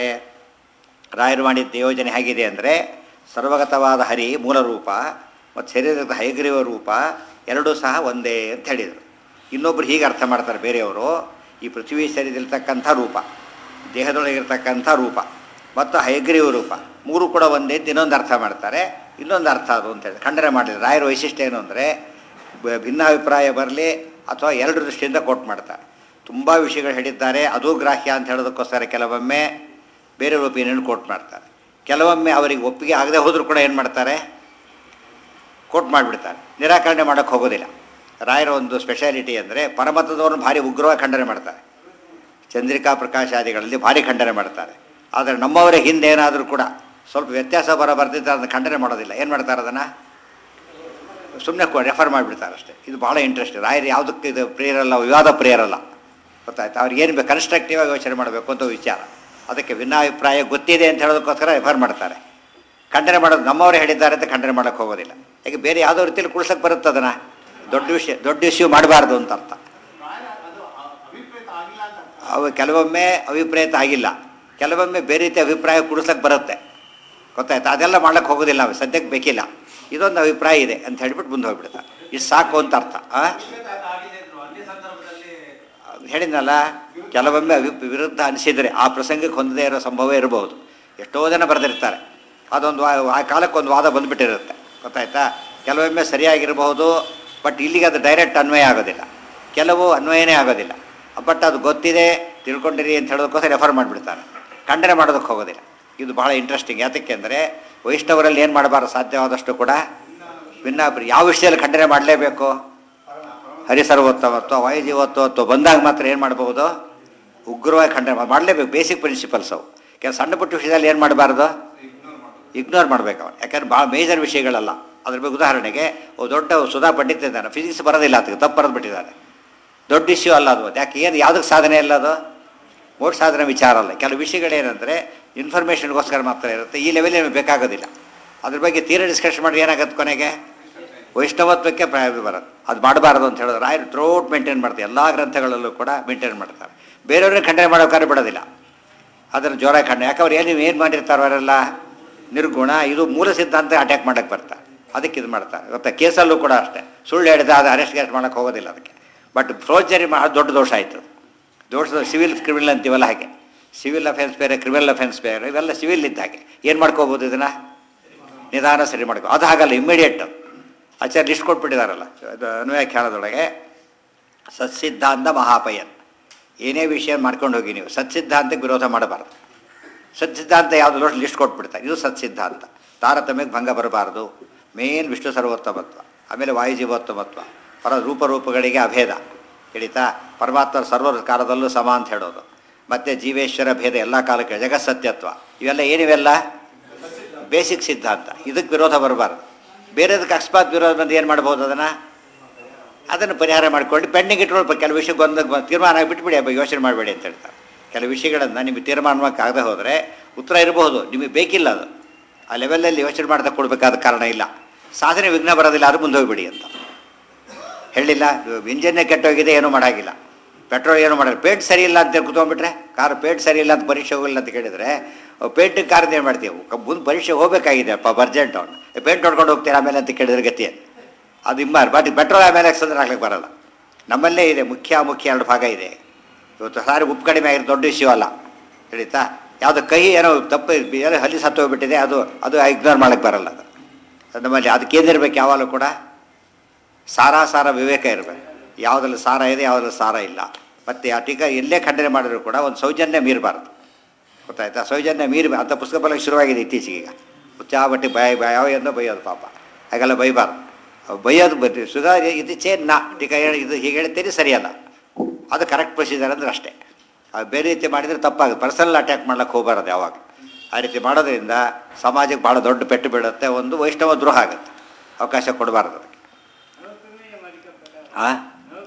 ರಾಯರು ಮಾಡಿದ್ದ ಯೋಜನೆ ಹೇಗಿದೆ ಅಂದರೆ ಸರ್ವಗತವಾದ ಹರಿ ಮೂಲ ರೂಪ ಮತ್ತು ಶರೀರದ ಹಯಗ್ರೀವ ರೂಪ ಎರಡೂ ಸಹ ಒಂದೇ ಅಂತ ಹೇಳಿದರು ಇನ್ನೊಬ್ರು ಹೀಗೆ ಅರ್ಥ ಮಾಡ್ತಾರೆ ಬೇರೆಯವರು ಈ ಪೃಥ್ವಿ ಶರೀರದಲ್ಲಿರ್ತಕ್ಕಂಥ ರೂಪ ದೇಹದೊಳಗಿರ್ತಕ್ಕಂಥ ರೂಪ ಮತ್ತು ಹಯಗ್ರೀವ ರೂಪ ಮೂರು ಕೂಡ ಒಂದೇ ಅಂತ ಇನ್ನೊಂದು ಅರ್ಥ ಮಾಡ್ತಾರೆ ಇನ್ನೊಂದು ಅರ್ಥ ಅದು ಅಂತೇಳಿ ಖಂಡನೆ ಮಾಡಲಿಲ್ಲ ರಾಯರ ವೈಶಿಷ್ಟ್ಯ ಏನು ಅಂದರೆ ಭಿನ್ನಾಭಿಪ್ರಾಯ ಬರಲಿ ಅಥವಾ ಎರಡು ದೃಷ್ಟಿಯಿಂದ ಕೋಟ್ ಮಾಡ್ತಾರೆ ತುಂಬ ವಿಷಯಗಳು ಹೇಳಿದ್ದಾರೆ ಅದು ಗ್ರಾಹ್ಯ ಅಂತ ಹೇಳೋದಕ್ಕೋಸ್ಕರ ಕೆಲವೊಮ್ಮೆ ಬೇರೆ ಒಪಿನಿಯನ್ ಕೋಟ್ ಮಾಡ್ತಾರೆ ಕೆಲವೊಮ್ಮೆ ಅವರಿಗೆ ಒಪ್ಪಿಗೆ ಆಗದೆ ಹೋದರೂ ಕೂಡ ಏನು ಮಾಡ್ತಾರೆ ಕೋಟ್ ಮಾಡಿಬಿಡ್ತಾರೆ ನಿರಾಕರಣೆ ಮಾಡೋಕ್ಕೆ ಹೋಗೋದಿಲ್ಲ ರಾಯರ ಒಂದು ಸ್ಪೆಷಾಲಿಟಿ ಅಂದರೆ ಪರಮತದವ್ರನ್ನ ಭಾರಿ ಉಗ್ರವಾಗಿ ಖಂಡನೆ ಮಾಡ್ತಾರೆ ಚಂದ್ರಿಕಾ ಪ್ರಕಾಶಾದಿಗಳಲ್ಲಿ ಭಾರಿ ಖಂಡನೆ ಮಾಡ್ತಾರೆ ಆದರೆ ನಮ್ಮವರ ಹಿಂದೆ ಏನಾದರೂ ಕೂಡ ಸ್ವಲ್ಪ ವ್ಯತ್ಯಾಸ ಬರ ಬರ್ತಿದ್ದರೆ ಅದನ್ನು ಖಂಡನೆ ಮಾಡೋದಿಲ್ಲ ಏನು ಮಾಡ್ತಾರೆ ಅದನ್ನು ಸುಮ್ಮನೆ ರೆಫರ್ ಮಾಡಿಬಿಡ್ತಾರೆ ಅಷ್ಟೇ ಇದು ಭಾಳ ಇಂಟ್ರೆಸ್ಟ್ ರಾಯರು ಯಾವುದಕ್ಕೆ ಇದು ಪ್ರಿಯರಲ್ಲ ವಿವಾದ ಪ್ರಿಯರಲ್ಲ ಗೊತ್ತಾಯ್ತು ಅವ್ರಿಗೆ ಏನು ಬೇಕು ಕನ್ಸ್ಟ್ರಕ್ಟಿವ್ ಆಗಿ ಯೋಚನೆ ಮಾಡಬೇಕು ಅಂತ ವಿಚಾರ ಅದಕ್ಕೆ ಭಿನ್ನಾಭಿಪ್ರಾಯ ಗೊತ್ತಿದೆ ಅಂತ ಹೇಳೋದಕ್ಕೋಸ್ಕರ ರೆಫರ್ ಮಾಡ್ತಾರೆ ಖಂಡನೆ ಮಾಡೋದು ನಮ್ಮವರೇ ಹೇಳಿದ್ದಾರೆ ಅಂತ ಖಂಡನೆ ಮಾಡೋಕ್ಕೆ ಹೋಗೋದಿಲ್ಲ ಯಾಕೆ ಬೇರೆ ಯಾವುದೋ ರೀತಿಯಲ್ಲಿ ಕುಳ್ಸಕ್ಕೆ ಬರುತ್ತೆ ಅದನ್ನು ದೊಡ್ಡ ವಿಷಯ ದೊಡ್ಡ ಇಶ್ಯೂ ಮಾಡಬಾರ್ದು ಅಂತ ಅರ್ಥ ಪ್ರಾಯ ಅದು ಅ- ಅಭಿಪ್ರೇತ ಆಗಿಲ್ಲ ಅಂತ ಅರ್ಥ. ಅವು ಕೆಲವೊಮ್ಮೆ ಅಭಿಪ್ರಾಯ ಆಗಿಲ್ಲ ಕೆಲವೊಮ್ಮೆ ಬೇರೆ ರೀತಿ ಅಭಿಪ್ರಾಯ ಕುಡಿಸಕ್ಕೆ ಬರುತ್ತೆ ಗೊತ್ತಾಯ್ತಾ ಅದೆಲ್ಲ ಮಾಡ್ಲಿಕ್ಕೆ ಹೋಗೋದಿಲ್ಲ ನಾವು ಸದ್ಯಕ್ಕೆ ಬೇಕಿಲ್ಲ ಇದೊಂದು ಅಭಿಪ್ರಾಯ ಇದೆ ಅಂತ ಹೇಳ್ಬಿಟ್ಟು ಮುಂದೆ ಹೋಗ್ಬಿಡ್ತಾರೆ ಇಷ್ಟು ಸಾಕು ಅಂತ ಅರ್ಥ ಆ? ಅಭಿಪ್ರೇತ ಅದು ಆಗಿದೆ ಅಂದ್ರು ಅನ್ಯ ಸಂದರ್ಭದಲ್ಲಿ ಹೇಳಿದ್ನಲ್ಲ ಕೆಲವೊಮ್ಮೆ ಅಭಿ ವಿರುದ್ಧ ಅನಿಸಿದರೆ ಆ ಪ್ರಸಂಗಕ್ಕೆ ಹೊಂದದೇ ಇರೋ ಸಂಭವ ಇರಬಹುದು ಎಷ್ಟೋ ಜನ ಬರೆದಿರ್ತಾರೆ ಅದೊಂದು ವಾ- ಆ ಕಾಲಕ್ಕೆ ಒಂದು ವಾದ ಬಂದುಬಿಟ್ಟಿರುತ್ತೆ ಗೊತ್ತಾಯ್ತಾ ಕೆಲವೊಮ್ಮೆ ಸರಿಯಾಗಿರಬಹುದು ಬಟ್ ಇಲ್ಲಿಗೆ ಅದು ಡೈರೆಕ್ಟ್ ಅನ್ವಯ ಆಗೋದಿಲ್ಲ ಕೆಲವು ಅನ್ವಯನೇ ಆಗೋದಿಲ್ಲ ಬಟ್ ಅದು ಗೊತ್ತಿದೆ ತಿಳ್ಕೊಂಡಿರಿ ಅಂತ ಹೇಳೋದಕ್ಕೋಸ್ಕರ ರೆಫರ್ ಮಾಡಿಬಿಡ್ತಾರೆ ಖಂಡನೆ ಮಾಡೋದಕ್ಕೆ ಹೋಗೋದಿಲ್ಲ ಇದು ಭಾಳ ಇಂಟ್ರೆಸ್ಟಿಂಗ್ ಯಾತಕ್ಕೆ ಅಂದರೆ ವೈಷ್ಣವರಲ್ಲಿ ಏನು ಮಾಡಬಾರ್ದು ಸಾಧ್ಯವಾದಷ್ಟು ಕೂಡ ಭಿನ್ನಾಭಿಪ್ರಾಯ ಯಾವ ವಿಷಯದಲ್ಲಿ ಖಂಡನೆ ಮಾಡಲೇಬೇಕು ಹರಿಸರ್ವೋತ್ತಮತ್ವ ವಾಯುಜೀವತ್ವತ್ವ ಬಂದಾಗ ಮಾತ್ರ ಏನು ಮಾಡಬಹುದು ಉಗ್ರವಾಗಿ ಖಂಡನೆ ಮಾಡ್- ಮಾಡಲೇಬೇಕು ಬೇಸಿಕ್ ಪ್ರಿನ್ಸಿಪಲ್ಸ್ ಅವು ಕೆಲವು ಸಣ್ಣ ಪುಟ್ಟ ವಿಷಯದಲ್ಲಿ ಏನು ಮಾಡಬಾರ್ದು ಇಗ್ನೋರ್ ಮಾಡ್ಬೇಕು ಅವನು ಯಾಕಂದ್ರೆ ಭಾಳ ಮೇಜರ್ ವಿಷಯಗಳಲ್ಲ ಅದ್ರ ಬಗ್ಗೆ ಉದಾಹರಣೆಗೆ ಒಬ್ಬ ದೊಡ್ಡ ಸುಧಾ ಪಂಡಿತ ಇದ್ದಾನೆ ಫಿಸಿಕ್ಸ್ ಬರೋದಿಲ್ಲ ಅದಕ್ಕೆ ತಪ್ಪು ಬರೆದು ಬಿಟ್ಟಿದ್ದಾನೆ ದೊಡ್ಡ ಇಶ್ಯೂ ಅಲ್ಲ ಅದು ಯಾಕೆ ಏನು ಯಾವುದಕ್ಕೆ ಸಾಧನೆ ಇಲ್ಲ ಅದು ಮೋಟ್ ಸಾಧನೆ ವಿಚಾರ ಅಲ್ಲ ಕೆಲವು ವಿಷಯಗಳೇನೆಂದರೆ ಇನ್ಫಾರ್ಮೇಷನ್ಗೋಸ್ಕರ ಮಾತ್ರ ಇರುತ್ತೆ ಈ ಲೆವೆಲ್ ಏನು ಬೇಕಾಗೋದಿಲ್ಲ ಅದ್ರ ಬಗ್ಗೆ ತೀರ ಡಿಸ್ಕಷನ್ ಮಾಡಿ ಏನಾಗತ್ತೆ ಕೊನೆಗೆ ವೈಷ್ಣವತ್ವಕ್ಕೆ ಪ್ರಾಯ ಬರೋದು ಅದು ಮಾಡಬಾರದು ಅಂತ ಹೇಳಿದ್ರೆ ರಾಯರು ಥ್ರೋಟ್ ಮೇಂಟೈನ್ ಮಾಡ್ತಾರೆ ಎಲ್ಲ ಗ್ರಂಥಗಳಲ್ಲೂ ಕೂಡ ಮೇಂಟೈನ್ ಮಾಡ್ತಾರೆ ಬೇರೆಯವ್ರನ್ನ ಖಂಡನೆ ಮಾಡೋಕ್ಕಾದ್ರೆ ಬಿಡೋದಿಲ್ಲ ಅದನ್ನು ಜೋರಾಗಿ ಖಂಡನೆ ಯಾಕೆ ಅವ್ರು ಏನು ಏನು ಮಾಡಿರ್ತಾರೆ ಅವರೆಲ್ಲ ನಿರ್ಗುಣ ಇದು ಮೂಲ ಸಿದ್ಧಾಂತ ಅಟ್ಯಾಕ್ ಮಾಡಕ್ಕೆ ಬರ್ತಾರೆ ಅದಕ್ಕೆ ಇದು ಮಾಡ್ತಾರೆ ಗೊತ್ತಾ ಕೇಸಲ್ಲೂ ಕೂಡ ಅಷ್ಟೇ ಸುಳ್ಳು ಹೇಳಿದ ಅದು ಅರೆಸ್ಟ್ ಗೆಸ್ಟ್ ಮಾಡೋಕ್ಕೆ ಹೋಗೋದಿಲ್ಲ ಅದಕ್ಕೆ ಬಟ್ ಫೋರ್ಜರಿ ಮಾ ದೊಡ್ಡ ದೋಷ ಆಯಿತು ದೋಷದ ಸಿವಿಲ್ ಕ್ರಿಮಿನಲ್ ಅಂತೀವಲ್ಲ ಹಾಗೆ ಸಿವಿಲ್ ಅಫೆನ್ಸ್ ಬೇರೆ ಕ್ರಿಮಿನಲ್ ಅಫೆನ್ಸ್ ಬೇರೆ ಇವೆಲ್ಲ ಸಿವಿಲ್ ಇದ್ದ ಹಾಗೆ ಏನು ಮಾಡ್ಕೋಬೋದು ಇದನ್ನು ನಿಧಾನ ಸರಿ ಮಾಡ್ಕೋ ಅದು ಹಾಗಲ್ಲ ಇಮ್ಮಿಡಿಯೇಟ್ ಆಚಾರ್ಯ ಲಿಸ್ಟ್ ಕೊಟ್ಬಿಟ್ಟಿದಾರಲ್ಲ ಅದು ಅನ್ವ್ಯಾಖ್ಯಾನದೊಳಗೆ ಸತ್ಸಿದ್ಧಾಂತ ಮಹಾಪಯನ್ ಏನೇ ವಿಷಯ ಮಾಡ್ಕೊಂಡು ಹೋಗಿ ನೀವು ಸತ್ಸಿದ್ಧಾಂತಕ್ಕೆ ವಿರೋಧ ಮಾಡಬಾರ್ದು ಸತ್ಸಿದ್ಧಾಂತ ಯಾವುದು ಲಿಸ್ಟ್ ಕೊಟ್ಬಿಡ್ತಾರೆ ಇದು ಸತ್ಸಿದ್ಧಾಂತ ತಾರತಮ್ಯಕ್ಕೆ ಭಂಗ ಬರಬಾರ್ದು ಮೇನ್ ವಿಷ್ಣು ಸರ್ವೋತ್ತಮತ್ವ ಆಮೇಲೆ ವಾಯುಜೀವೋತ್ತಮತ್ವ ಪರ ರೂಪರೂಪಗಳಿಗೆ ಅಭೇದ ತಿಳಿತಾ ಪರಮಾತ್ಮ ಸರ್ವ ಕಾಲದಲ್ಲೂ ಸಮ ಅಂತ ಹೇಳೋದು ಮತ್ತು ಜೀವೇಶ್ವರ ಭೇದ ಎಲ್ಲ ಕಾಲಕ್ಕೆ ಜಗತ್ಸತ್ಯತ್ವ ಇವೆಲ್ಲ ಏನಿವೆಲ್ಲ ಬೇಸಿಕ್ ಸಿದ್ಧಾಂತ ಇದಕ್ಕೆ ವಿರೋಧ ಬರಬಾರ್ದು ಬೇರೆದಕ್ಕೆ ಅಕಸ್ಮಾತ್ ವಿರೋಧ ಬಂದು ಏನು ಮಾಡ್ಬೋದು ಅದನ್ನು ಅದನ್ನು ಪರಿಹಾರ ಮಾಡ್ಕೊಂಡು ಪೆಂಡಿಂಗ್ ಇಟ್ಕೊಂಡು ಕೆಲವು ವಿಷಯಕ್ಕೆ ಒಂದು ತೀರ್ಮಾನ ಬಿಟ್ಬಿಡಿ ಅಬ್ಬ ಯೋಚನೆ ಮಾಡಬೇಡಿ ಅಂತ ಹೇಳ್ತಾರೆ ಕೆಲವು ವಿಷಯಗಳನ್ನು ನಿಮಗೆ ತೀರ್ಮಾನಕ್ಕೆ ಆಗದೆ ಹೋದರೆ ಉತ್ತರ ಇರಬಹುದು ನಿಮಗೆ ಬೇಕಿಲ್ಲ ಅದು ಆ ಲೆವೆಲಲ್ಲಿ ಯೋಚನೆ ಮಾಡ್ತಾ ಕೊಡಬೇಕಾದ ಕಾರಣ ಇಲ್ಲ ಸಾಧನೆ ವಿಘ್ನ ಬರೋದಿಲ್ಲ ಅದು ಮುಂದೆ ಹೋಗ್ಬಿಡಿ ಅಂತ ಹೇಳಿಲ್ಲ ಇಂಜನ್ನೇ ಕೆಟ್ಟೋಗಿದೆ ಏನೂ ಮಾಡಾಗಿಲ್ಲ ಪೆಟ್ರೋಲ್ ಏನೂ ಮಾಡಲ್ಲ ಪೇಂಟ್ ಸರಿ ಇಲ್ಲ ಅಂತ ಕುತ್ಕೊಂಡ್ಬಿಟ್ರೆ ಕಾರ್ ಪೇಂಟ್ ಸರಿ ಇಲ್ಲ ಅಂತ ಪರೀಕ್ಷೆ ಹೋಗಿಲ್ಲ ಅಂತ ಕೇಳಿದರೆ ಪೇಂಟ್ ಕಾರ್ ಏನು ಮಾಡ್ತೀವಿ ಮುಂದೆ ಪರೀಕ್ಷೆ ಹೋಗಬೇಕಾಗಿದೆ ಅಪ್ಪ ಬರ್ಜೆಂಟ್ ಅವನು ಪೇಂಟ್ ಹೊಡ್ಕೊಂಡು ಹೋಗ್ತೀರಾ ಆಮೇಲೆ ಅಂತ ಕೇಳಿದ್ರೆ ಗತಿ ಏನು ಅದು ಇಮ್ಮಾರ್ ಬಟ್ ಪೆಟ್ರೋಲ್ ಆಮೇಲೆ ಹಾಕ್ಸಂದ್ರೆ ಆಗ್ಲಿಕ್ಕೆ ಬರಲ್ಲ ನಮ್ಮಲ್ಲೇ ಇದೆ ಮುಖ್ಯ ಮುಖ್ಯ ಎರಡು ಭಾಗ ಇದೆ ಇವತ್ತು ಸಾರಿ ಉಪ್ಪು ಕಡಿಮೆ ಆಗಿರೋ ದೊಡ್ಡ ವಿಷಯ ಅಲ್ಲ ತಿಳಿತಾ ಯಾವುದೋ ಕೈ ಏನೋ ತಪ್ಪು ಏನೋ ಹಲ್ಲಿ ಸತ್ತು ಹೋಗ್ಬಿಟ್ಟಿದೆ ಅದು ಅದು ಇಗ್ನೋರ್ ಮಾಡೋಕ್ಕೆ ಬರಲ್ಲ ಅದು ಅದು ನಮ್ಮಲ್ಲಿ ಅದಕ್ಕೆ ಏನಿರ್ಬೇಕು ಯಾವಾಗಲೂ ಕೂಡ ಸಾರ ಸಾರ ವಿವೇಕ ಇರಬೇಕು ಯಾವುದ್ರಲ್ಲಿ ಸಾರ ಇದೆ ಯಾವುದ್ರಲ್ಲಿ ಸಾರ ಇಲ್ಲ ಮತ್ತು ಆ ಟೀಕಾ ಎಲ್ಲೇ ಖಂಡನೆ ಮಾಡಿದ್ರು ಕೂಡ ಒಂದು ಸೌಜನ್ಯ ಮೀರಬಾರ್ದು ಗೊತ್ತಾಯ್ತಾ ಸೌಜನ್ಯ ಮೀರಿ ಅಂತ ಪುಸ್ತಕ ಬರಲಿಕ್ಕೆ ಶುರುವಾಗಿದೆ ಇತ್ತೀಚೆಗೆ ಈಗ ಹುಚ್ಚಾಬಟ್ಟಿ ಭಯ ಯಾವ ಎಂದೋ ಬೈಯೋದು ಪಾಪ ಹಾಗೆಲ್ಲ ಬೈಬಾರ್ದು ಅವ್ ಬೈಯೋದು ಬರೀ ಸುಧಾ ಇದು ಚೇನ್ ನಾ ಟೀಕಾ ಹೇಳಿ ಇದು ಹೀಗೆ ಹೇಳ್ತೀರಿ ಸರಿಯಲ್ಲ ಅದು ಕರೆಕ್ಟ್ ಪ್ರೊಸೀಜರ್ ಅಂದ್ರೆ ಅಷ್ಟೇ ಅದು ಬೇರೆ ರೀತಿ ಮಾಡಿದರೆ ತಪ್ಪಾಗುತ್ತೆ ಪರ್ಸನಲ್ ಅಟ್ಯಾಕ್ ಮಾಡ್ಲಿಕ್ಕೆ ಹೋಗಬಾರ್ದು ಯಾವಾಗ ಆ ರೀತಿ ಮಾಡೋದ್ರಿಂದ ಸಮಾಜಕ್ಕೆ ಭಾಳ ದೊಡ್ಡ ಪೆಟ್ಟು ಬೀಳುತ್ತೆ ಒಂದು ವೈಷ್ಣವ ದ್ರೋಹ ಆಗುತ್ತೆ ಅವಕಾಶ ಕೊಡಬಾರ್ದು ಅದಕ್ಕೆ ಹಾಂ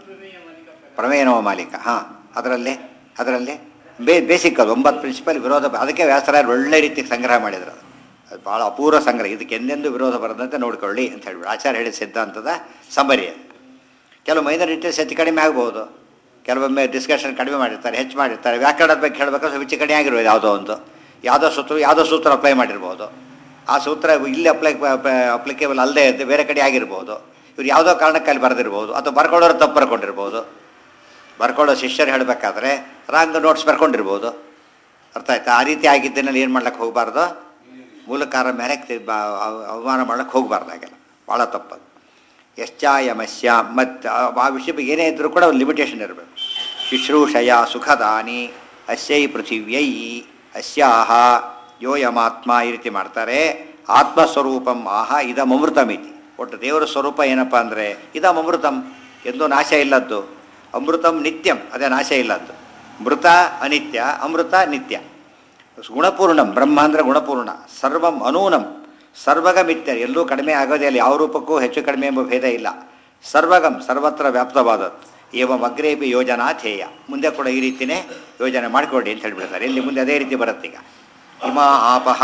ಪ್ರಮೇಯನವ ಮಾಲೀಕ ಹಾಂ ಅದರಲ್ಲಿ ಅದರಲ್ಲಿ ಬೇ ಬೇಸಿಕ್ ಅದು ಒಂಬತ್ತು ಪ್ರಿನ್ಸಿಪಲ್ ವಿರೋಧ ಅದಕ್ಕೆ ವ್ಯಾಸರಾಯರು ಒಳ್ಳೆ ರೀತಿಗೆ ಸಂಗ್ರಹ ಮಾಡಿದ್ರು ಅದು ಅದು ಭಾಳ ಅಪೂರ್ವ ಸಂಗ್ರಹ ಇದಕ್ಕೆ ಎಂದೆಂದೂ ವಿರೋಧ ಬರದಂತೆ ನೋಡ್ಕೊಳ್ಳಿ ಅಂತ ಹೇಳ್ಬಿಟ್ಟು ಆಚಾರ್ಯ ಹೇಳಿದ ಸಿದ್ಧಾಂತದ ಸಮರಿ ಅದು ಕೆಲವು ಮೈನರ್ ಡೀಟೇಲ್ಸ್ ಹೆಚ್ಚು ಕಡಿಮೆ ಆಗ್ಬೋದು ಕೆಲವೊಮ್ಮೆ ಡಿಸ್ಕಷನ್ ಕಡಿಮೆ ಮಾಡಿರ್ತಾರೆ ಹೆಚ್ಚು ಮಾಡಿರ್ತಾರೆ ವ್ಯಾಕರಣದ ಬಗ್ಗೆ ಹೇಳಬೇಕಾದ್ರೆ ಹೆಚ್ಚು ಕಡಿಮೆ ಆಗಿರ್ಬೋದು ಯಾವುದೋ ಒಂದು ಯಾವುದೋ ಸೂತ್ರ ಯಾವುದೋ ಸೂತ್ರ ಅಪ್ಲೈ ಮಾಡಿರ್ಬೋದು ಆ ಸೂತ್ರ ಇಲ್ಲಿ ಅಪ್ಲೈ ಅಪ್ಲಿಕೇಬಲ್ ಅಲ್ಲದೆ ಇದ್ದು ಬೇರೆ ಕಡೆ ಆಗಿರ್ಬೋದು ಇವ್ರು ಯಾವುದೋ ಕಾರಣಕ್ಕೆ ಅಲ್ಲಿ ಬರೆದಿರ್ಬೋದು ಅಥವಾ ಬರ್ಕೊಳ್ಳೋರು ತಪ್ಪು ಬರ್ಕೊಂಡಿರ್ಬೋದು ಬರ್ಕೊಳ್ಳೋ ಶಿಷ್ಯರು ಹೇಳಬೇಕಾದ್ರೆ ರಾಂಗ್ ನೋಟ್ಸ್ ಬರ್ಕೊಂಡಿರ್ಬೋದು ಅರ್ಥ ಆಯ್ತಾ ಆ ರೀತಿ ಆಗಿದ್ದನ್ನಲ್ಲಿ ಏನು ಮಾಡ್ಲಿಕ್ಕೆ ಹೋಗಬಾರ್ದು ಮೂಲಕಾರ ಮೇಲೆ ಅವಮಾನ ಮಾಡ್ಲಿಕ್ಕೆ ಹೋಗಬಾರ್ದು ಹಾಗೆಲ್ಲ ಭಾಳ ತಪ್ಪದು ಯಶ್ಚಾಯಮಸ್ಯ ಮತ್ತು ಆ ವಿಷಯ ಬಗ್ಗೆ ಏನೇ ಇದ್ದರೂ ಕೂಡ ಒಂದು ಲಿಮಿಟೇಷನ್ ಇರಬೇಕು ಶುಶ್ರೂಷಯ ಸುಖದಾನಿ ಅಸ್ಯೈ ಪೃಥಿವ್ಯೈ ಅಸ್ಯಾಹ ಯೋಯಮಾತ್ಮ ಈ ರೀತಿ ಮಾಡ್ತಾರೆ ಆತ್ಮಸ್ವರೂಪಂ ಆಹ ಇದಮೃತಮಿತಿ ಒಟ್ಟು ದೇವರ ಸ್ವರೂಪ ಏನಪ್ಪ ಅಂದರೆ ಇದಮೃತಂ ಎಂದೂ ನಾಶ ಇಲ್ಲದ್ದು ಅಮೃತಂ ನಿತ್ಯಂ ಅದೇ ನಾಶ ಇಲ್ಲದ್ದು ಮೃತ ಅನಿತ್ಯ ಅಮೃತ ನಿತ್ಯ ಗುಣಪೂರ್ಣಂ ಬ್ರಹ್ಮ ಅಂದರೆ ಗುಣಪೂರ್ಣ ಸರ್ವಂ ಅನೂನಂ ಸರ್ವಗಮಿತ್ಯ ಎಲ್ಲೂ ಕಡಿಮೆ ಆಗೋದೇ ಇಲ್ಲ ಯಾವ ರೂಪಕ್ಕೂ ಹೆಚ್ಚು ಕಡಿಮೆ ಎಂಬ ಭೇದ ಇಲ್ಲ ಸರ್ವಗಂ ಸರ್ವತ್ರ ವ್ಯಾಪ್ತವಾದದ್ದು ಏವಂ ಅಗ್ರೇಪಿ ಯೋಜನಾ ಧ್ಯೇಯ ಮುಂದೆ ಕೂಡ ಈ ರೀತಿಯೇ ಯೋಜನೆ ಮಾಡಿಕೊಡಿ ಅಂತ ಹೇಳ್ಬಿಡ್ತಾರೆ ಇಲ್ಲಿ ಮುಂದೆ ಅದೇ ರೀತಿ ಬರುತ್ತೀಗ ಇಮಾ ಆಪಹ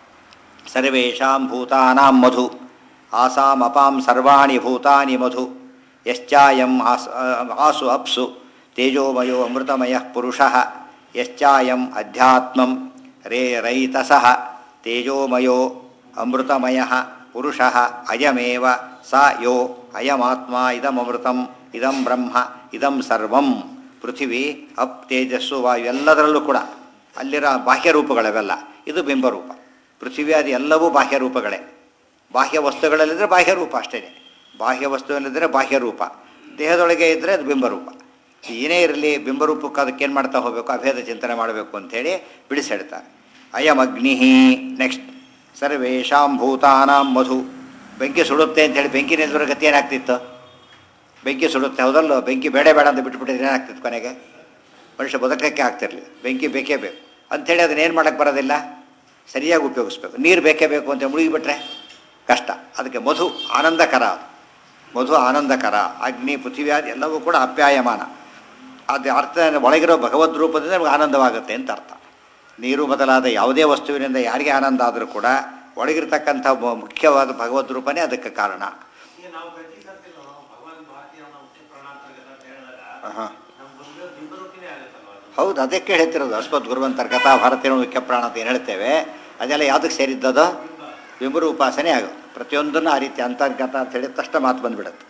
ಸರ್ವೇಷಾಂ ಭೂತಾನಾಂ ಮಧು ಆಸಾಂ ಅಪಾಂ ಸರ್ವಾಣಿ ಭೂತಾನಿ ಮಧು ಯಶ್ಚಾಯಂ ಆಸ್ ಆಸು ಅಪ್ಸು ತೇಜೋಮಯೋ ಅಮೃತಮಯ ಪುರುಷ ಯಶ್ಚಾಯಂ ಅಧ್ಯಾತ್ಮಂ ರೇ ರೈತಸಃ ತೇಜೋಮಯೋ ಅಮೃತಮಯ ಪುರುಷ ಅಯಮೇವ ಸ ಯೋ ಅಯಮಾತ್ಮ ಇದಮೃತಂ ಇದಂ ಬ್ರಹ್ಮ ಇದಂ ಸರ್ವಂ ಪೃಥಿವಿ ಅಪ್ ತೇಜಸ್ಸು ವಾಯು ಎಲ್ಲದರಲ್ಲೂ ಕೂಡ ಅಲ್ಲಿರೋ ಬಾಹ್ಯ ರೂಪಗಳವೆಲ್ಲ ಇದು ಬಿಂಬರೂಪ ಪೃಥಿವಿ ಅದು ಎಲ್ಲವೂ ಬಾಹ್ಯ ರೂಪಗಳೇ ಬಾಹ್ಯ ವಸ್ತುಗಳಲ್ಲಿದ್ದರೆ ಬಾಹ್ಯ ರೂಪ ಅಷ್ಟೇ ಬಾಹ್ಯ ವಸ್ತುವಲ್ಲಿದ್ದರೆ ಬಾಹ್ಯ ರೂಪ ದೇಹದೊಳಗೆ ಇದ್ದರೆ ಅದು ಬಿಂಬರೂಪ ಏನೇ ಇರಲಿ ಬಿಂಬರೂಪಕ್ಕೆ ಅದಕ್ಕೆ ಏನು ಮಾಡ್ತಾ ಹೋಗಬೇಕು ಅಭೇದ ಚಿಂತನೆ ಮಾಡಬೇಕು ಅಂಥೇಳಿ ಬಿಡಿಸಿ ಹೇಳ್ತಾರೆ ಅಯಂ ಅಗ್ನಿ ನೆಕ್ಸ್ಟ್ ಸರ್ವೇಷಾಂ ಭೂತಾನಾಂ ಮಧು ಬೆಂಕಿ ಸುಡುತ್ತೆ ಅಂತೇಳಿ ಬೆಂಕಿ ನಿಲ್ಲಿದ್ರೆ ಗತಿ ಏನಾಗ್ತಿತ್ತು ಬೆಂಕಿ ಸುಡುತ್ತೆ ಹೌದಲ್ಲೋ ಬೆಂಕಿ ಬೇಡ ಬೇಡ ಅಂತ ಬಿಟ್ಬಿಟ್ಟಿದ್ರೆ ಏನಾಗ್ತಿತ್ತು ಕೊನೆಗೆ ಮನುಷ್ಯ ಬದುಕಕ್ಕೆ ಆಗ್ತಿರ್ಲಿಲ್ಲ ಬೆಂಕಿ ಬೇಕೇ ಬೇಕು ಅಂಥೇಳಿ ಅದನ್ನ ಏನು ಮಾಡೋಕ್ಕೆ ಬರೋದಿಲ್ಲ ಸರಿಯಾಗಿ ಉಪಯೋಗಿಸ್ಬೇಕು ನೀರು ಬೇಕೇ ಬೇಕು ಅಂತ ಮುಳುಗಿಬಿಟ್ರೆ ಕಷ್ಟ ಅದಕ್ಕೆ ಮಧು ಆನಂದಕರ ಅದು ಮಧು ಆನಂದಕರ ಅಗ್ನಿ ಪೃಥ್ವಿಯಾದಿ ಎಲ್ಲವೂ ಕೂಡ ಅಪ್ಯಾಯಮಾನ ಅದು ಅರ್ಥ ಒಳಗಿರೋ ಭಗವದ್ ರೂಪದಿಂದ ನಮಗೆ ಆನಂದವಾಗುತ್ತೆ ಅಂತ ಅರ್ಥ ನೀರು ಮೊದಲಾದ ಯಾವುದೇ ವಸ್ತುವಿನಿಂದ ಯಾರಿಗೆ ಆನಂದ ಆದರೂ ಕೂಡ ಒಳಗಿರ್ತಕ್ಕಂಥ ಮು- ಮುಖ್ಯವಾದ ಭಗವದ್ ರೂಪನೇ ಅದಕ್ಕೆ ಕಾರಣ ಈಗ ನಾವು ಖಚಿತಂತೆ ನಾವು ಭಗವಾನ್ ಭಾರತೀಯ ನಾವು ಮುಖ್ಯ ಪ್ರಣಾಂತರ್ಗತ ಅಂತ ಹೇಳಿದಾಗ ಹಾಂ ನಮ್ಮ ಬಂದಿರೋ ಬಿಂಬರೂಪಿನೇ ಆಗುತ್ತಲ್ವ ಅದು ಹೌದು ಅದಕ್ಕೆ ಹೇಳ್ತಿರೋದು ಅಸ್ಮದ್ ಗುರುವಂತರ ಕಥಾ ಭಾರತೀಯ ಮುಖ್ಯ ಪ್ರಾಣ ಅಂತ ಏನು ಹೇಳ್ತೇವೆ ಅದೆಲ್ಲ ಯಾವುದಕ್ಕೆ ಸೇರಿದ್ದದು ವಿಮುರು ಉಪಾಸನೆ ಆಗೋದು ಪ್ರತಿಯೊಂದನ್ನು ಆ ರೀತಿ ಅಂತರ್ಗತ ಅಂತ ಹೇಳಿದ ತಕ್ಷಣ ಮಾತು ಬಂದ್ಬಿಡುತ್ತೆ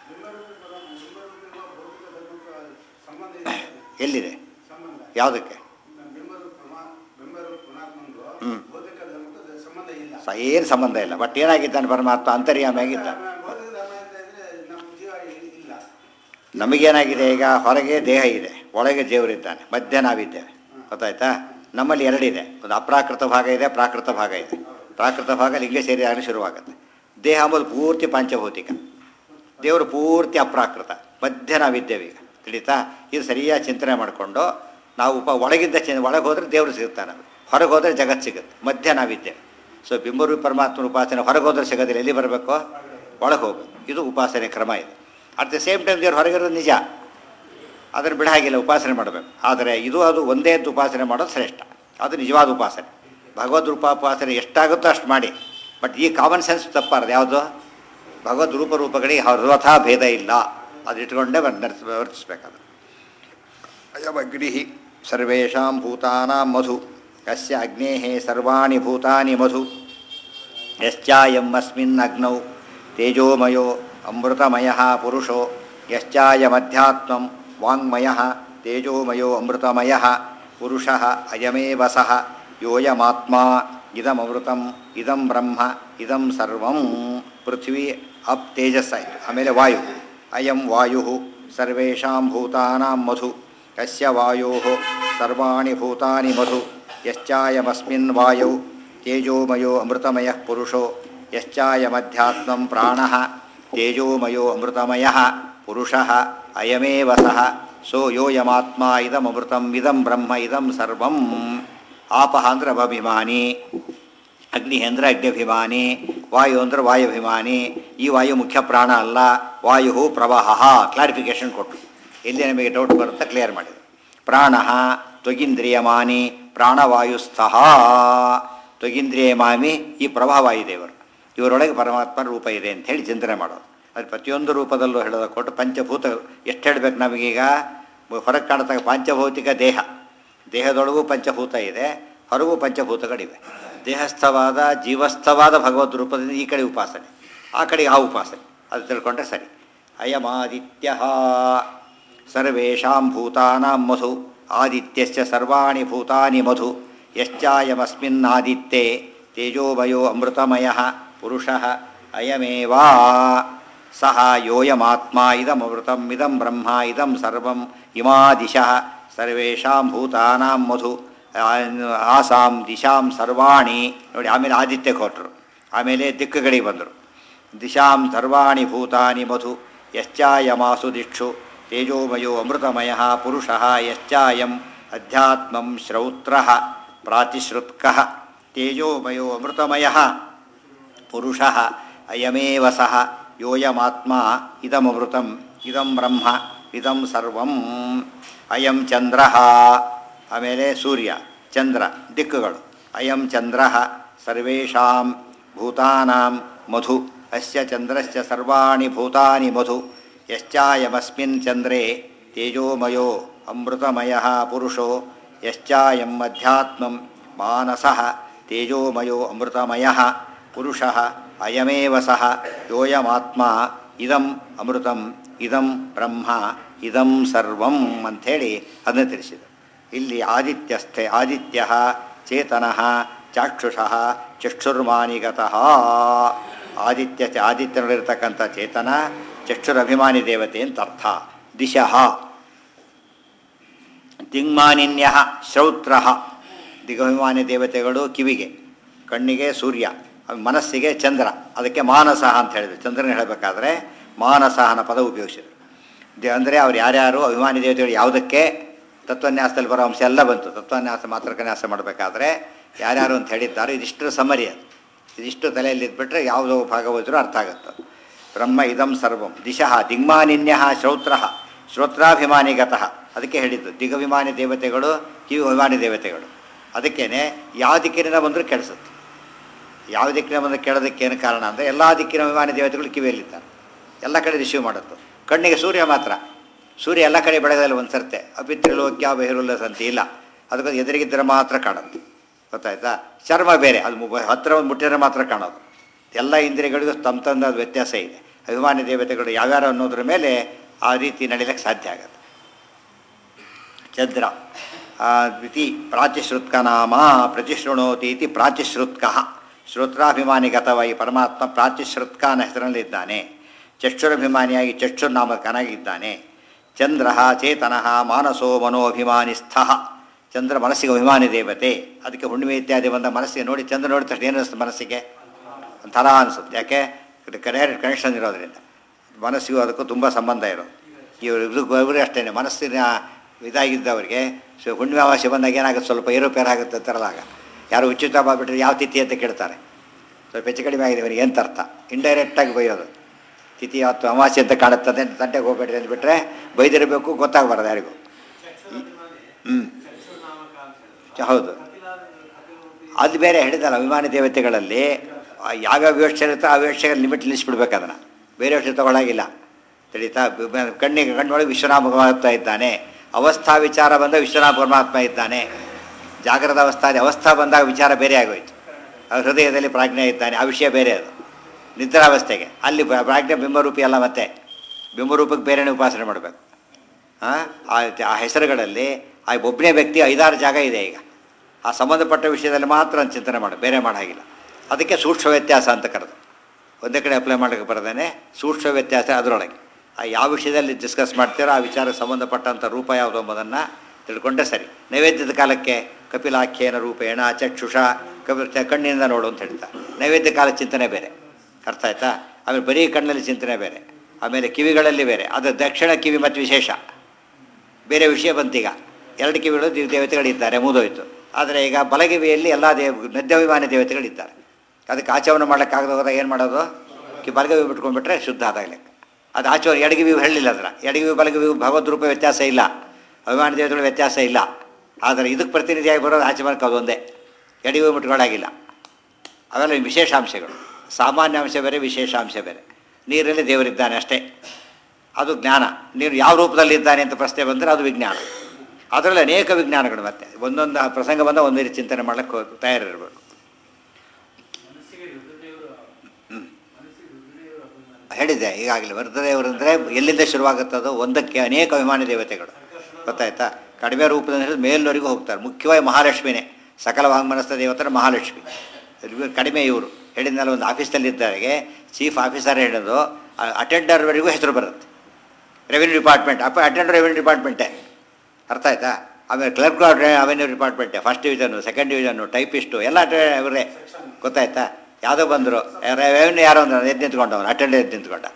ಸಂಬಂಧ ಇದೆ ಎಲ್ಲಿದೆ ಸಂಬಂಧ ಯಾವುದಕ್ಕೆ ಬೆಂಬರು ಪ್ರಮಾ ಬೆಂಬರು ಪುನಾತ್ಮಂದು ಹ್ಮ್. ಭೌತಿಕ ಧರ್ಮಕ್ಕೂ ಸಂಬಂಧ ಇಲ್ಲ ಸ ಏನು ಸಂಬಂಧ ಇಲ್ಲ ಬಟ್ ಏನಾಗಿದ್ದಾನೆ ಪರಮಾತ್ಮ ಅಂತರ್ಯಾಮಿ ಆಗಿದ್ದಾನೆ ಭೌತಿಕ ಧರ್ಮ ಅಂತ ಇದ್ರೆ ನಮ್ಮ ಜೀವ ಇ- ಇಲ್ಲ ನಮಗೇನಾಗಿದೆ ಈಗ ಹೊರಗೆ ದೇಹ ಇದೆ ಒಳಗೆ ದೇವರಿದ್ದಾನೆ ಮಧ್ಯ ನಾವಿದ್ದೇವೆ ಗೊತ್ತಾಯ್ತಾ ನಮ್ಮಲ್ಲಿ ಎರಡಿದೆ ಒಂದು ಅಪ್ರಾಕೃತ ಭಾಗ ಇದೆ ಪ್ರಾಕೃತ ಭಾಗ ಇದೆ ಪ್ರಾಕೃತ ಭಾಗ ಲಿಂಗ ಸೇರಿ ಆಗಲಿ ಶುರುವಾಗುತ್ತೆ ದೇಹ ಅಂಬುದು ಪೂರ್ತಿ ಪಂಚಭೌತಿಕ ದೇವರು ಪೂರ್ತಿ ಅಪ್ರಾಕೃತ ಮಧ್ಯ ನಾವಿದ್ದೇವೆ ಈಗ ತಿಳಿತಾ ಇದು ಸರಿಯಾಗಿ ಚಿಂತನೆ ಮಾಡಿಕೊಂಡು ನಾವು ಉಪ ಒಳಗಿದ್ದ ಚಿ ಒಳಗೆ ಹೋದರೆ ದೇವರು ಸಿಗುತ್ತಾನೆ ನಮಗೆ ಹೊರಗೆ ಹೋದರೆ ಜಗತ್ತು ಸಿಗುತ್ತೆ ಮಧ್ಯ ನಾವಿದ್ದೇವೆ ಸೊ ಬಿಂಬರು ಪರಮಾತ್ಮನ ಉಪಾಸನೆ ಹೊರಗೆ ಹೋದ್ರೆ ಸಿಗೋದಿಲ್ಲ ಎಲ್ಲಿ ಬರಬೇಕು ಒಳಗೆ ಹೋಗಬೇಕು ಇದು ಉಪಾಸನೆ ಕ್ರಮ ಇದೆ ಅಟ್ ದ ಸೇಮ್ ಟೈಮ್ ದೇವ್ರು ಹೊರಗಿರೋದು ನಿಜ ಅದನ್ನು ಬಿಡ ಹಾಗಿಲ್ಲ ಉಪಾಸನೆ ಮಾಡಬೇಕು ಆದರೆ ಇದು ಅದು ಒಂದೇ ಅಂತ ಉಪಾಸನೆ ಮಾಡೋದು ಶ್ರೇಷ್ಠ ಅದು ನಿಜವಾದ ಉಪಾಸನೆ ಭಗವದ್ ರೂಪ ಉಪಾಸನೆ ಎಷ್ಟಾಗುತ್ತೋ ಅಷ್ಟು ಮಾಡಿ ಬಟ್ ಈ ಕಾಮನ್ ಸೆನ್ಸ್ ತಪ್ಪಾರದು ಯಾವುದು ಭಗವದ್ ರೂಪ ರೂಪಗಳಿಗೆ ಸರ್ವಥಾ ಭೇದ ಇಲ್ಲ ಅದು ಇಟ್ಕೊಂಡೇ ವರ್ಣಿಸ್ ವರ್ತಿಸ್ಬೇಕಾದ್ರೆ ಅಯಮಗ್ನಿ ಸರ್ವೇಷಾಂ ಭೂತಾನಾಂ ಮಧು ಯಸ್ಯ ಅಗ್ನೇಃ ಸರ್ವಾಣಿ ಭೂತಾನಿ ಮಧು ಯಶ್ಚಾಯಂ ಅಸ್ಮಿನ್ ಅಗ್ನೌ ತೇಜೋಮಯೋ ಅಮೃತಮಯ ಪುರುಷೋ ಯಶ್ಚಾಯಮಧ್ಯಾತ್ಮಂ ವಾಂಗ್ಮಯ ತೇಜೋಮಯೋ ಅಮೃತಮಯ ಪುರುಷ ಅಯಮೇವ ಸಹ ಯೋಯಮಾತ್ಮ ಇದಮೃತಂ ಇದಂ ಬ್ರಹ್ಮ ಇದಂ ಸರ್ವಂ ಪೃಥ್ವಿ ಅಪ್ ತೇಜಸ್ ಆಯಿತು ಆಮೇಲೆ ವಾಯು ಅಯಂ ವಾಯು ಸರ್ವೇಷಾಂ ಭೂತಾನಾಂ ಮಧು ಯಸ್ಯ ವಾಯೋ ಸರ್ವಾಣಿ ಭೂತಾನಿ ಮಧು ಯಶ್ಚಾಯಮಸ್ಮಿನ್ ವಾಯೌ ತೇಜೋಮಯೋ ಅಮೃತಮಯ ಪುರುಷೋ ಯಶ್ಚಾಯಮಧ್ಯಾತ್ಮಂ ಪ್ರಾಣ ತೇಜೋಮಯೋ ಅಮೃತಮಯ ಪುರುಷ ಅಯಮೇವ ಸಹ ಸೋ ಯೋಯಮಾತ್ಮ ಇದಮೃತಂ ಇದಂ ಬ್ರಹ್ಮ ಇದಂ ಸರ್ವಂ ಆಪಹ ಅಂದ್ರೆ ಅಭಿಮಾನಿ ಅಗ್ನಿ ಅಂದ್ರೆ ಅಗ್ನಿಭಿಮಾನಿ ವಾಯು ಅಂದ್ರೆ ವಾಯುಭಿಮಾನಿ ಈ ವಾಯು ಮುಖ್ಯ ಪ್ರಾಣ ಅಲ್ಲ ವಾಯು ಪ್ರವಾಹ ಕ್ಲಾರಿಫಿಕೇಶನ್ ಕೊಟ್ಟರು ಎಲ್ಲಿ ನಮಗೆ ಡೌಟ್ ಬರುತ್ತೆ ಕ್ಲಿಯರ್ ಮಾಡಿದ್ರು ಪ್ರಾಣ ತ್ವಗಿಂದ್ರಿಯಮಾನಿ ಪ್ರಾಣವಾಯುಸ್ಥಃ ತ್ವಗಿಂದ್ರಿಯಮಾಮಿ ಈ ಪ್ರಭಾವಾಯುದೇವರು ಇವರೊಳಗೆ ಪರಮಾತ್ಮ ರೂಪ ಇದೆ ಅಂತ ಹೇಳಿ ಚಿಂತನೆ ಮಾಡೋದು ಅದು ಪ್ರತಿಯೊಂದು ರೂಪದಲ್ಲೂ ಹೇಳೋದ ಕೊಟ್ಟು ಪಂಚಭೂತ ಎಷ್ಟು ಹೇಳಬೇಕು ನಮಗೀಗ ಹೊರಗೆ ಕಾಣತಕ್ಕ ಪಂಚಭೌತಿಕ ದೇಹ ದೇಹದೊಳಗೂ ಪಂಚಭೂತ ಇದೆ ಹೊರಗೂ ಪಂಚಭೂತಗಳಿವೆ ದೇಹಸ್ಥವಾದ ಜೀವಸ್ಥವಾದ ಭಗವದ್ ರೂಪದಿಂದ ಈ ಕಡೆ ಉಪಾಸನೆ ಆ ಕಡೆ ಆ ಉಪಾಸನೆ ಅದು ತಿಳ್ಕೊಂಡ್ರೆ ಸರಿ ಅಯಮಾದಿತ್ಯ ಸರ್ವೇಷಾಂ ಭೂತಾನಾಂ ಮಧು ಆದಿತ್ಯಸ್ಯ ಸರ್ವಾಣಿ ಭೂತಾನಿ ಮಧು ಯಶ್ಚಾಯಮಸ್ಮಿನ್ನಾದಿತ್ಯೆ ತೇಜೋಮಯೋ ಅಮೃತಮಯ ಪುರುಷ ಅಯಮೇವಾ ಸಹ ಯೋಯಮಾತ್ಮ ಇದಮೃತಂ ಇದಂ ಬ್ರಹ್ಮ ಇದಂ ಸರ್ವಂ ಇಮಾದಿಶಃ ಸರ್ವೇಷಾಂ ಭೂತಾನಾಂ ಮಧು ಆ- ಆಸಾಂ ದಿಶಾಂ ಸರ್ವಾಣಿ ನೋಡಿ ಆಮೇಲೆ ಆದಿತ್ಯ ಕೊಟ್ಟರು ಆಮೇಲೆ ದಿಕ್ಕುಗಳಿಗೆ ಬಂದರು ದಿಶಾಂ ಸರ್ವಾಣಿ ಭೂತಾನಿ ಮಧು ಯಶ್ಚಾಯಮಾಸು ದಿಕ್ಷು ತೇಜೋಮಯೋ ಅಮೃತಮಯ ಪುರುಷ ಯಶ್ಚಾಯಂ ಅಧ್ಯಾತ್ಮಂ ಶ್ರೌತ್ರ ಪ್ರಾತಿಶ್ರುತ್ಕ ತೇಜೋಮಯೋ ಅಮೃತಮಯ ಪುರುಷ ಅಯಮೇವ ಸಹ ಯೋಯಮಾತ್ಮ ಇದಮೃತಂ ಇದಂ ಬ್ರಹ್ಮ ಇದಂ ಸರ್ವಂ ಅಯಂ ಚಂದ್ರ ಆಮೇಲೆ ಸೂರ್ಯ ಚಂದ್ರ ದಿಕ್ಕುಗಳು ಅಯಂ ಚಂದ್ರ ಸರ್ವೇಷಾಂ ಭೂತಾನಾಂ ಮಧು ಅಸ್ಯ ಚಂದ್ರಸ್ಯ ಸರ್ವಾಣಿ ಭೂತಾನಿ ಮಧು ಯಶ್ಚಾಯಮಸ್ಮಿನ್ ಚಂದ್ರೇ ತೇಜೋಮಯೋ ಅಮೃತಮಯ ಪುರುಷೋ ಯಶ್ಚಾಯಂ ಅಧ್ಯಾತ್ಮಂ ಮಾನಸಃ ತೇಜೋಮಯೋ ಅಮೃತಮಯ ಪುರುಷ ಅಯಮೇವ ಸಹ ಯೋಯಮಾತ್ಮ ಇದಂ ಅಮೃತಂ ಇದಂ ಬ್ರಹ್ಮ ಇದಂ ಸರ್ವಂ ಅಂಥೇಳಿ ಅದನ್ನು ತಿಳಿಸಿದರು ಇಲ್ಲಿ ಆದಿತ್ಯಸ್ಥೆ ಆದಿತ್ಯ ಚೇತನ ಚಾಕ್ಷುಷ ಚಕ್ಷುರ್ಮಾನಿಗತಃ ಆದಿತ್ಯ ಆದಿತ್ಯನಲ್ಲಿರ್ತಕ್ಕಂಥ ಚೇತನ ಚಕ್ಷುರಭಿಮಾನಿ ದೇವತೆ ಅಂತ ಅರ್ಥ ದಿಶಃ ದಿಗ್ಮಾನಿನ್ಯ ಶ್ರೌತ್ರ ದಿಗಭಿಮಾನಿ ದೇವತೆಗಳು ಕಿವಿಗೆ ಕಣ್ಣಿಗೆ ಸೂರ್ಯ ಮನಸ್ಸಿಗೆ ಚಂದ್ರ ಅದಕ್ಕೆ ಮಾನಸ ಅಂತ ಹೇಳಿದ್ರು ಚಂದ್ರನ ಹೇಳಬೇಕಾದ್ರೆ ಮಾನಸ ಅನ್ನೋ ಪದ ಉಪಯೋಗಿಸಿದ್ರು ದೇ ಅಂದರೆ ಅವ್ರು ಯಾರ್ಯಾರು ಅಭಿಮಾನಿ ದೇವತೆಗಳು ಯಾವುದಕ್ಕೆ ತತ್ವನ್ಯಾಸದಲ್ಲಿ ಬರೋ ಅಂಶ ಎಲ್ಲ ಬಂತು ತತ್ವನ್ಯಾಸ ಮಾತ್ರಕನ್ಯಾಸ ಮಾಡಬೇಕಾದ್ರೆ ಯಾರ್ಯಾರು ಅಂತ ಹೇಳಿದ್ದಾರೆ ಇದಿಷ್ಟು ಸಮರಿ ಅದು ಇದಿಷ್ಟು ತಲೆಯಲ್ಲಿ ಇದ್ಬಿಟ್ರೆ ಯಾವುದೋ ಭಾಗ ಹೋದ್ರೂ ಅರ್ಥ ಆಗುತ್ತೆ ಬ್ರಹ್ಮ ಇದಂ ಸರ್ವಂ ದಿಶಃ ದಿಗ್ಮಾನಿನ್ಯ ಶ್ರೌತ್ರ ಶ್ರೋತ್ರಾಭಿಮಾನಿಗತಃ ಅದಕ್ಕೆ ಹೇಳಿದ್ದು ದಿಗಭಿಮಾನಿ ದೇವತೆಗಳು ಕಿವಿ ಅಭಿಮಾನಿ ದೇವತೆಗಳು ಅದಕ್ಕೇನೆ ಯಾವ ದಿಕ್ಕಿನಿಂದ ಬಂದರೂ ಕೆಡಿಸುತ್ತೆ ಯಾವ ದಿಕ್ಕಿನ ಬಂದು ಕೇಳೋದಕ್ಕೆ ಏನು ಕಾರಣ ಅಂದರೆ ಎಲ್ಲ ದಿಕ್ಕಿನ ಅಭಿಮಾನಿ ದೇವತೆಗಳು ಕಿವಿಯಲ್ಲಿದ್ದಾರೆ ಎಲ್ಲ ಕಡೆ ರಿಸೀವ್ ಮಾಡುತ್ತೆ ಕಣ್ಣಿಗೆ ಸೂರ್ಯ ಮಾತ್ರ ಸೂರ್ಯ ಎಲ್ಲ ಕಡೆ ಬೆಳಗದಲ್ಲಿ ಒಂದು ಸರ್ತೆ ಅಪಿತ್ರಿಲೋಕ್ಯ ಬಹಿರುಲ್ಲ ಸಂತಿ ಇಲ್ಲ ಅದಕ್ಕೊಂದು ಎದುರಿಗಿದ್ದರೆ ಮಾತ್ರ ಕಾಣುತ್ತೆ ಗೊತ್ತಾಯ್ತಾ ಚರ್ಮ ಬೇರೆ ಅದು ಮು- ಹತ್ತಿರ ಒಂದು ಮುಟ್ಟಿದ್ರೆ ಮಾತ್ರ ಕಾಣೋದು ಎಲ್ಲ ಇಂದ್ರಿಯಗಳಿಗೂ ತಮ್ಮ ತಂದ ವ್ಯತ್ಯಾಸ ಇದೆ ಅಭಿಮಾನಿ ದೇವತೆಗಳು ಯಾವ್ಯಾರು ಅನ್ನೋದ್ರ ಮೇಲೆ ಆ ರೀತಿ ನಡೀಲಿಕ್ಕೆ ಸಾಧ್ಯ ಆಗುತ್ತೆ ಚಂದ್ರ ಆ, ಇತಿ ಪ್ರಾಚಿಶ್ರುತ್ಕ ನಾಮ ಪ್ರತಿಶೃಣೋತಿ ಇತಿ ಪ್ರಾಚಿಶ್ರುತ್ಕ ಶ್ರೋತ್ರಾಭಿಮಾನಿಗತವಾಗಿ ಪರಮಾತ್ಮ ಪ್ರಾಚಿಶ್ರುತ್ಕ ಅನ್ನೋ ಹೆಸರಿನಲ್ಲಿದ್ದಾನೆ ಚಕ್ಷುರಭಿಮಾನಿಯಾಗಿ ಚಕ್ಷುರ್ನಾಮಕನಾಗಿದ್ದಾನೆ ಚಂದ್ರ ಚೇತನಃ ಮಾನಸೋ ಮನೋಭಿಮಾನಿಸ್ಥ ಚಂದ್ರ ಮನಸ್ಸಿಗೆ ಅಭಿಮಾನಿ ದೇವತೆ ಅದಕ್ಕೆ ಹುಣ್ಣಿಮೆ ಇತ್ಯಾದಿ ಬಂದ ಮನಸ್ಸಿಗೆ ನೋಡಿ ಚಂದ್ರ ನೋಡಿದ ತಕ್ಷಣ ಏನು ಅನಿಸುತ್ತೆ ಮನಸ್ಸಿಗೆ ಒಂಥರ ಅನಿಸುತ್ತೆ ಯಾಕೆ ಡೈರೆಕ್ಟ್ ಕನೆಕ್ಷನ್ ಇರೋದ್ರಿಂದ ಮನಸ್ಸಿಗೂ ಅದಕ್ಕೂ ತುಂಬ ಸಂಬಂಧ ಇರೋದು ಇವರು ಇವರು ಅಷ್ಟೇ ಮನಸ್ಸಿನ ಇದಾಗಿದ್ದವರಿಗೆ ಸೊ ಹುಣ್ಣಿಮೆ ಅಮಾವಾಸ್ಯೆ ಬಂದಾಗ ಏನಾಗುತ್ತೆ ಸ್ವಲ್ಪ ಏರೋಪೇರ್ ಆಗುತ್ತೆ ಅಂತಾರಲ್ಲ ಆಗ ಯಾರು ಉಚಿತ ಮಾಡಿಬಿಟ್ರೆ ಯಾವ ತಿಥಿ ಅಂತ ಕೇಳ್ತಾರೆ ಸ್ವಲ್ಪ ಹೆಚ್ಚು ಕಡಿಮೆ ಆಗಿದೆ ಇವರಿಗೆ ಎಂತ ಅರ್ಥ ಇಂಡೈರೆಕ್ಟಾಗಿ ಬೈಯೋದು ತಿಥಿ ಅಥವಾ ಅಮಾವಾಸ್ಯೆ ಅಂತ ಕಾಣುತ್ತದೆ ಅಂತ ತಂಟೆಗೆ ಹೋಗ್ಬೇಡ್ರಿ ಅಂದ್ಬಿಟ್ರೆ ಬೈದಿರಬೇಕು ಗೊತ್ತಾಗಬಾರ್ದು ಯಾರಿಗೂ ಹ್ಞೂ ಚಕ್ಷುರ್ನಾಮಕ ಅಂತ ಹೇಳಿದ್ರು ಚ- ಹೌದು ಕಪಿಲ ಕಪಿಲ ಅದು ಬೇರೆ ಹೇಳಿದಲ್ಲ ಅಭಿಮಾನಿ ದೇವತೆಗಳಲ್ಲಿ ಆ ಯಾವ್ಯಾವ ವ್ಯವಸ್ಥೆ ಇರುತ್ತೋ ಆ ವ್ಯವಸ್ಥೆಗೆ ಲಿಮಿಟ್ ನಿಲ್ಲಿಸ್ಬಿಡ್ಬೇಕು ಅದನ್ನು ಬೇರೆ ವ್ಯವಸ್ಥೆ ತಗೊಳ್ಳಾಗಿಲ್ಲ ತಿಳಿತಾ ಬ- ಬ- ಕಣ್ಣಿಗೆ ಕಣ್ಣೊಳಗೆ ವಿಶ್ವನಾಮ ಪರಮಾತ್ಮ ಇದ್ದಾನೆ ಅವಸ್ಥಾ ವಿಚಾರ ಬಂದಾಗ ವಿಶ್ವನಾಮ ಪರಮಾತ್ಮ ಇದ್ದಾನೆ ಜಾಗ್ರದ ಅವಸ್ಥಾ ಅವಸ್ಥಾ ಬಂದಾಗ ವಿಚಾರ ಬೇರೆ ಆಗೋಯ್ತು ಅವ್ರ ಹೃದಯದಲ್ಲಿ ಪ್ರಾಜ್ಞೆ ಇದ್ದಾನೆ ಆ ವಿಷಯ ಬೇರೆ ಅದು ನಿದ್ರಾವಸ್ಥೆಗೆ ಅಲ್ಲಿ ಪ್ರ- ಪ್ರಾಜ್ಞೆ ಬಿಂಬರೂಪಿ ಅಲ್ಲ ಮತ್ತೆ ಬಿಂಬರೂಪಕ್ಕೆ ಬೇರೆನೇ ಉಪಾಸನೆ ಮಾಡಬೇಕು ಆ ಆ ಹೆಸರುಗಳಲ್ಲಿ ಆ ಒಬ್ಬನೇ ವ್ಯಕ್ತಿ ಐದಾರು ಜಾಗ ಇದೆ ಈಗ ಆ ಸಂಬಂಧಪಟ್ಟ ವಿಷಯದಲ್ಲಿ ಮಾತ್ರ ಒಂದು ಚಿಂತನೆ ಮಾಡು ಬೇರೆ ಮಾಡೋ ಹಾಗಿಲ್ಲ ಅದಕ್ಕೆ ಸೂಕ್ಷ್ಮ ವ್ಯತ್ಯಾಸ ಅಂತ ಕರೆದು ಒಂದೇ ಕಡೆ ಅಪ್ಲೈ ಮಾಡೋಕ್ಕೆ ಬರದೇನೆ ಸೂಕ್ಷ್ಮ ವ್ಯತ್ಯಾಸ ಅದರೊಳಗೆ ಆ ಯಾವ ವಿಷಯದಲ್ಲಿ ಡಿಸ್ಕಸ್ ಮಾಡ್ತೀರೋ ಆ ವಿಚಾರಕ್ಕೆ ಸಂಬಂಧಪಟ್ಟಂಥ ರೂಪ ಯಾವುದು ಎಂಬುದನ್ನು ತಿಳ್ಕೊಂಡ್ರೆ ಸರಿ ನೈವೇದ್ಯದ ಕಾಲಕ್ಕೆ ಕಪಿಲಾಖ್ಯೇನ ರೂಪೇಣ ಚಕ್ಷುಷ ಕಪಿ ಚ- ಕಣ್ಣಿನಿಂದ ನೋಡು ಅಂತ ಹೇಳ್ತಾರೆ ನೈವೇದ್ಯ ಕಾಲ ಚಿಂತನೆ ಬೇರೆ ಅರ್ಥ ಆಯ್ತಾ ಆಮೇಲೆ ಬರೀ ಕಣ್ಣಲ್ಲಿ ಚಿಂತನೆ ಬೇರೆ ಆಮೇಲೆ ಕಿವಿಗಳಲ್ಲಿ ಬೇರೆ ಅದು ದಕ್ಷಿಣ ಕಿವಿ ಮತ್ತು ವಿಶೇಷ ಬೇರೆ ವಿಷಯ ಬಂತೀಗ ಎರಡು ಕಿವಿಗಳು ದೇವ ದೇವತೆಗಳಿದ್ದಾರೆ ಮುಗಿದೋಯ್ತು ಆದರೆ ಈಗ ಬಲಗಿವಿಯಲ್ಲಿ ಎಲ್ಲ ದೇವ ನದ್ಯಾಭಿಮಾನಿ ದೇವತೆಗಳಿದ್ದಾರೆ ಅದಕ್ಕೆ ಆಚರಣೆ ಮಾಡೋಕ್ಕಾಗದ ಹೋದಾಗ ಏನು ಮಾಡೋದು ಕಿ ಬಲಗವಿ ಬಿಟ್ಕೊಂಡ್ಬಿಟ್ರೆ ಶುದ್ಧ ಆದಾಗ ಲೆಕ್ಕ ಅದು ಆಚರಣೆ ಎಡಗಿವಿ ಹೇಳಿಲ್ಲ ಅದರ ಎಡಗಿವಿ ಬಲಗಿವಿ ಭಗವದ್ ರೂಪ ವ್ಯತ್ಯಾಸ ಇಲ್ಲ ಅಭಿಮಾನಿ ದೇವತೆಗಳ ವ್ಯತ್ಯಾಸ ಇಲ್ಲ ಆದರೆ ಇದಕ್ಕೆ ಪ್ರತಿನಿಧಿಯಾಗಿ ಬರೋದು ಆಚರಣೆಗೆ ಅದು ಒಂದೇ ಎಡಗಿವಿ ಬಿಟ್ಕೊಳ್ಳಾಗಿಲ್ಲ ಅವೆಲ್ಲ ವಿಶೇಷಾಂಶಗಳು ಸಾಮಾನ್ಯ ಅಂಶ ಬೇರೆ ವಿಶೇಷಾಂಶ ಬೇರೆ ನೀರಲ್ಲಿ ದೇವರಿದ್ದಾನೆ ಅಷ್ಟೇ ಅದು ಜ್ಞಾನ ನೀರು ಯಾವ ರೂಪದಲ್ಲಿ ಇದ್ದಾನೆ ಅಂತ ಪ್ರಶ್ನೆ ಬಂದರೆ ಅದು ವಿಜ್ಞಾನ ಅದರಲ್ಲಿ ಅನೇಕ ವಿಜ್ಞಾನಗಳು ಮತ್ತೆ ಒಂದೊಂದು ಆ ಪ್ರಸಂಗ ಬಂದ ಒಂದೇ ರೀತಿ ಚಿಂತನೆ ಮಾಡಕ್ಕೆ ತಯಾರಿರಬೇಕು ಮನಸ್ಸಿಗೆ ರುದ್ರದೇವರು ಮನಸ್ಸಿಗೆ ರುದ್ರದೇವರು ಅಭಿಮಾನಿ ಹೇಳಿದೆ ಈಗಾಗಲೇ ವರದದೇವರು ಅಂದರೆ ಎಲ್ಲಿಂದ ಶುರುವಾಗುತ್ತದೋ ಒಂದಕ್ಕೆ ಅನೇಕ ಅಭಿಮಾನಿ ದೇವತೆಗಳು ಗೊತ್ತಾಯ್ತಾ ಕಡಿಮೆ ರೂಪದಿಂದ ಹಿಡಿದು ಮೇಲ್ವರೆಗೂ ಹೋಗ್ತಾರೆ ಮುಖ್ಯವಾಗಿ ಮಹಾಲಕ್ಷ್ಮಿನೇ ಸಕಲ ವಾಂಗ್ಮನಸ್ಥ ದೇವತರ ಮಹಾಲಕ್ಷ್ಮಿ ಇವ್ರು ಕಡಿಮೆ ಇವರು ಹೇಳಿದ್ಮೇಲೆ ಒಂದು ಆಫೀಸಲ್ಲಿದ್ದವರಿಗೆ ಚೀಫ್ ಆಫೀಸರ್ ಹೇಳೋದು ಅಟೆಂಡರ್ವರೆಗೂ ಹೆಸರು ಬರುತ್ತೆ ರೆವಿನ್ಯೂ ಡಿಪಾರ್ಟ್ಮೆಂಟ್ ಅಪ್ಪ ಅಟೆಂಡರ್ ರೆವಿನ್ಯೂ ಡಿಪಾರ್ಟ್ಮೆಂಟೇ ಅರ್ಥ ಆಯ್ತಾ ಆಮೇಲೆ ಕ್ಲರ್ಕ್ ರೆವಿನ್ಯೂ ಡಿಪಾರ್ಟ್ಮೆಂಟೇ first division second division typist ಎಲ್ಲ ಅಟೆ- ಇವರೇ ಗೊತ್ತಾಯ್ತಾ ಯಾವುದೋ ಬಂದರು ರೆವಿನ್ಯೂ ಯಾರೋ ಒಂದು ಎದ್ದು ನಿಂತ್ಕೊಂಡವನು ಅಟೆಂಡರ್ ಎದ್ದು ನಿಂತ್ಕೊಂಡ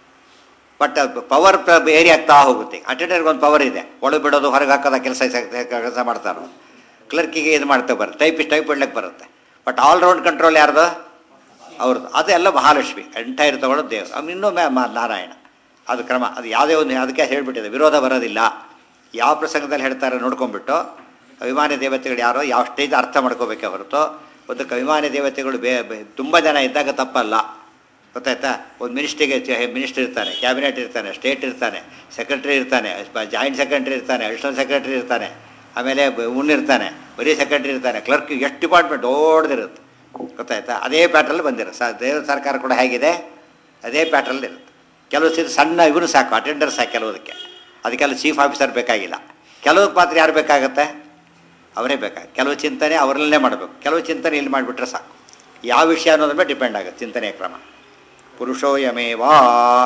ಬಟ್ ಪವರ್ ಏರಿ ಆಗ್ತಾ ಹೋಗುತ್ತೆ ಅಟೆಂಡರ್ಗೆ ಒಂದು ಪವರ್ ಇದೆ ಒಳಗೆ ಬಿಡೋದು ಹೊರಗೆ ಹಾಕೋದ ಕೆಲಸ ಕೆಲಸ ಮಾಡ್ತಾರೆ ಕ್ಲರ್ಕಿಗೆ ಇದು ಮಾಡ್ತಾ ಬರುತ್ತೆ ಟೈಪಿಸ್ಟ್ ಟೈಪ್ ಇಡ್ಲಿಕ್ಕೆ ಬರುತ್ತೆ ಬಟ್ ಆಲ್ ರೌಂಡ್ ಕಂಟ್ರೋಲ್ ಯಾರ್ದು ಅವ್ರದ್ದು ಅದೆಲ್ಲ ಮಹಾಲಕ್ಷ್ಮಿ ಎಂಟೈರ್ ತಗೊಳ್ಳೋದು ದೇವರು ಅವ್ನು ಇನ್ನೂ ಮೇ ಮ- ನಾರಾಯಣ ಅದು ಕ್ರಮ ಅದು ಯಾವುದೇ ಒಂದು ಅದಕ್ಕೆ ಹೇಳ್ಬಿಟ್ಟಿದೆ ವಿರೋಧ ಬರೋದಿಲ್ಲ ಯಾವ ಪ್ರಸಂಗದಲ್ಲಿ ಹೇಳ್ತಾರೆ ನೋಡ್ಕೊಂಡ್ಬಿಟ್ಟು ಅಭಿಮಾನಿ ದೇವತೆಗಳು ಯಾರೋ ಯಾವ ಸ್ಟೇಜ್ ಅರ್ಥ ಮಾಡ್ಕೋಬೇಕೆ ಹೊರತು ಒಂದಕ್ಕೆ ಅಭಿಮಾನಿ ದೇವತೆಗಳು ಬೇ ಬೇ- ತುಂಬ ಜನ ಇದ್ದಾಗ ತಪ್ಪಲ್ಲ ಗೊತ್ತಾಯ್ತಾ ಒಂದು ಮಿನಿಸ್ಟ್ರಿಗೆ ಮಿನಿಸ್ಟರ್ ಇರ್ತಾನೆ ಕ್ಯಾಬಿನೆಟ್ ಇರ್ತಾನೆ ಸ್ಟೇಟ್ ಇರ್ತಾನೆ ಸೆಕ್ರೆಟರಿ ಇರ್ತಾನೆ ಜಾಯಿಂಟ್ ಸೆಕ್ರೆಟರಿ ಇರ್ತಾನೆ ಅಡಿಷನಲ್ ಸೆಕ್ರೆಟರಿ ಇರ್ತಾನೆ ಆಮೇಲೆ ಉನ್ ಇರ್ತಾನೆ ಬರೀ ಸೆಕ್ರೆಟರಿ ಇರ್ತಾನೆ ಕ್ಲರ್ಕ್ ಎಷ್ಟು ಡಿಪಾರ್ಟ್ಮೆಂಟ್ ದೊಡ್ಡದಿರುತ್ತೆ ಗೊತ್ತಾಯ್ತಾ ಅದೇ ಪ್ಯಾಟ್ರಲ್ಲಿ ಬಂದಿರೋ ಸ ದೇವ್ರ ಸರ್ಕಾರ ಕೂಡ ಹೇಗಿದೆ ಅದೇ ಪ್ಯಾಟ್ರಲ್ಲಿ ಇರುತ್ತೆ ಕೆಲವು ಸರಿ ಸಣ್ಣ ಇವನು ಸಾಕು ಅಟೆಂಡರ್ ಸಾಕು ಕೆಲವುದಕ್ಕೆ ಅದಕ್ಕೆಲ್ಲ ಚೀಫ್ ಆಫೀಸರ್ ಬೇಕಾಗಿಲ್ಲ ಕೆಲವಕ್ಕೆ ಮಾತ್ರ ಯಾರು ಬೇಕಾಗುತ್ತೆ ಅವರೇ ಬೇಕಾಗ ಕೆಲವು ಚಿಂತನೆ ಅವರಲ್ಲೇ ಮಾಡಬೇಕು ಕೆಲವು ಚಿಂತನೆ ಇಲ್ಲಿ ಮಾಡಿಬಿಟ್ರೆ ಸಾಕು ಯಾವ ವಿಷಯ ಅನ್ನೋದ್ರ ಮೇಲೆ ಡಿಪೆಂಡ್ ಆಗುತ್ತೆ ಚಿಂತನೆಯ ಕ್ರಮ ಪುರುಷೋಯಮೇವಾ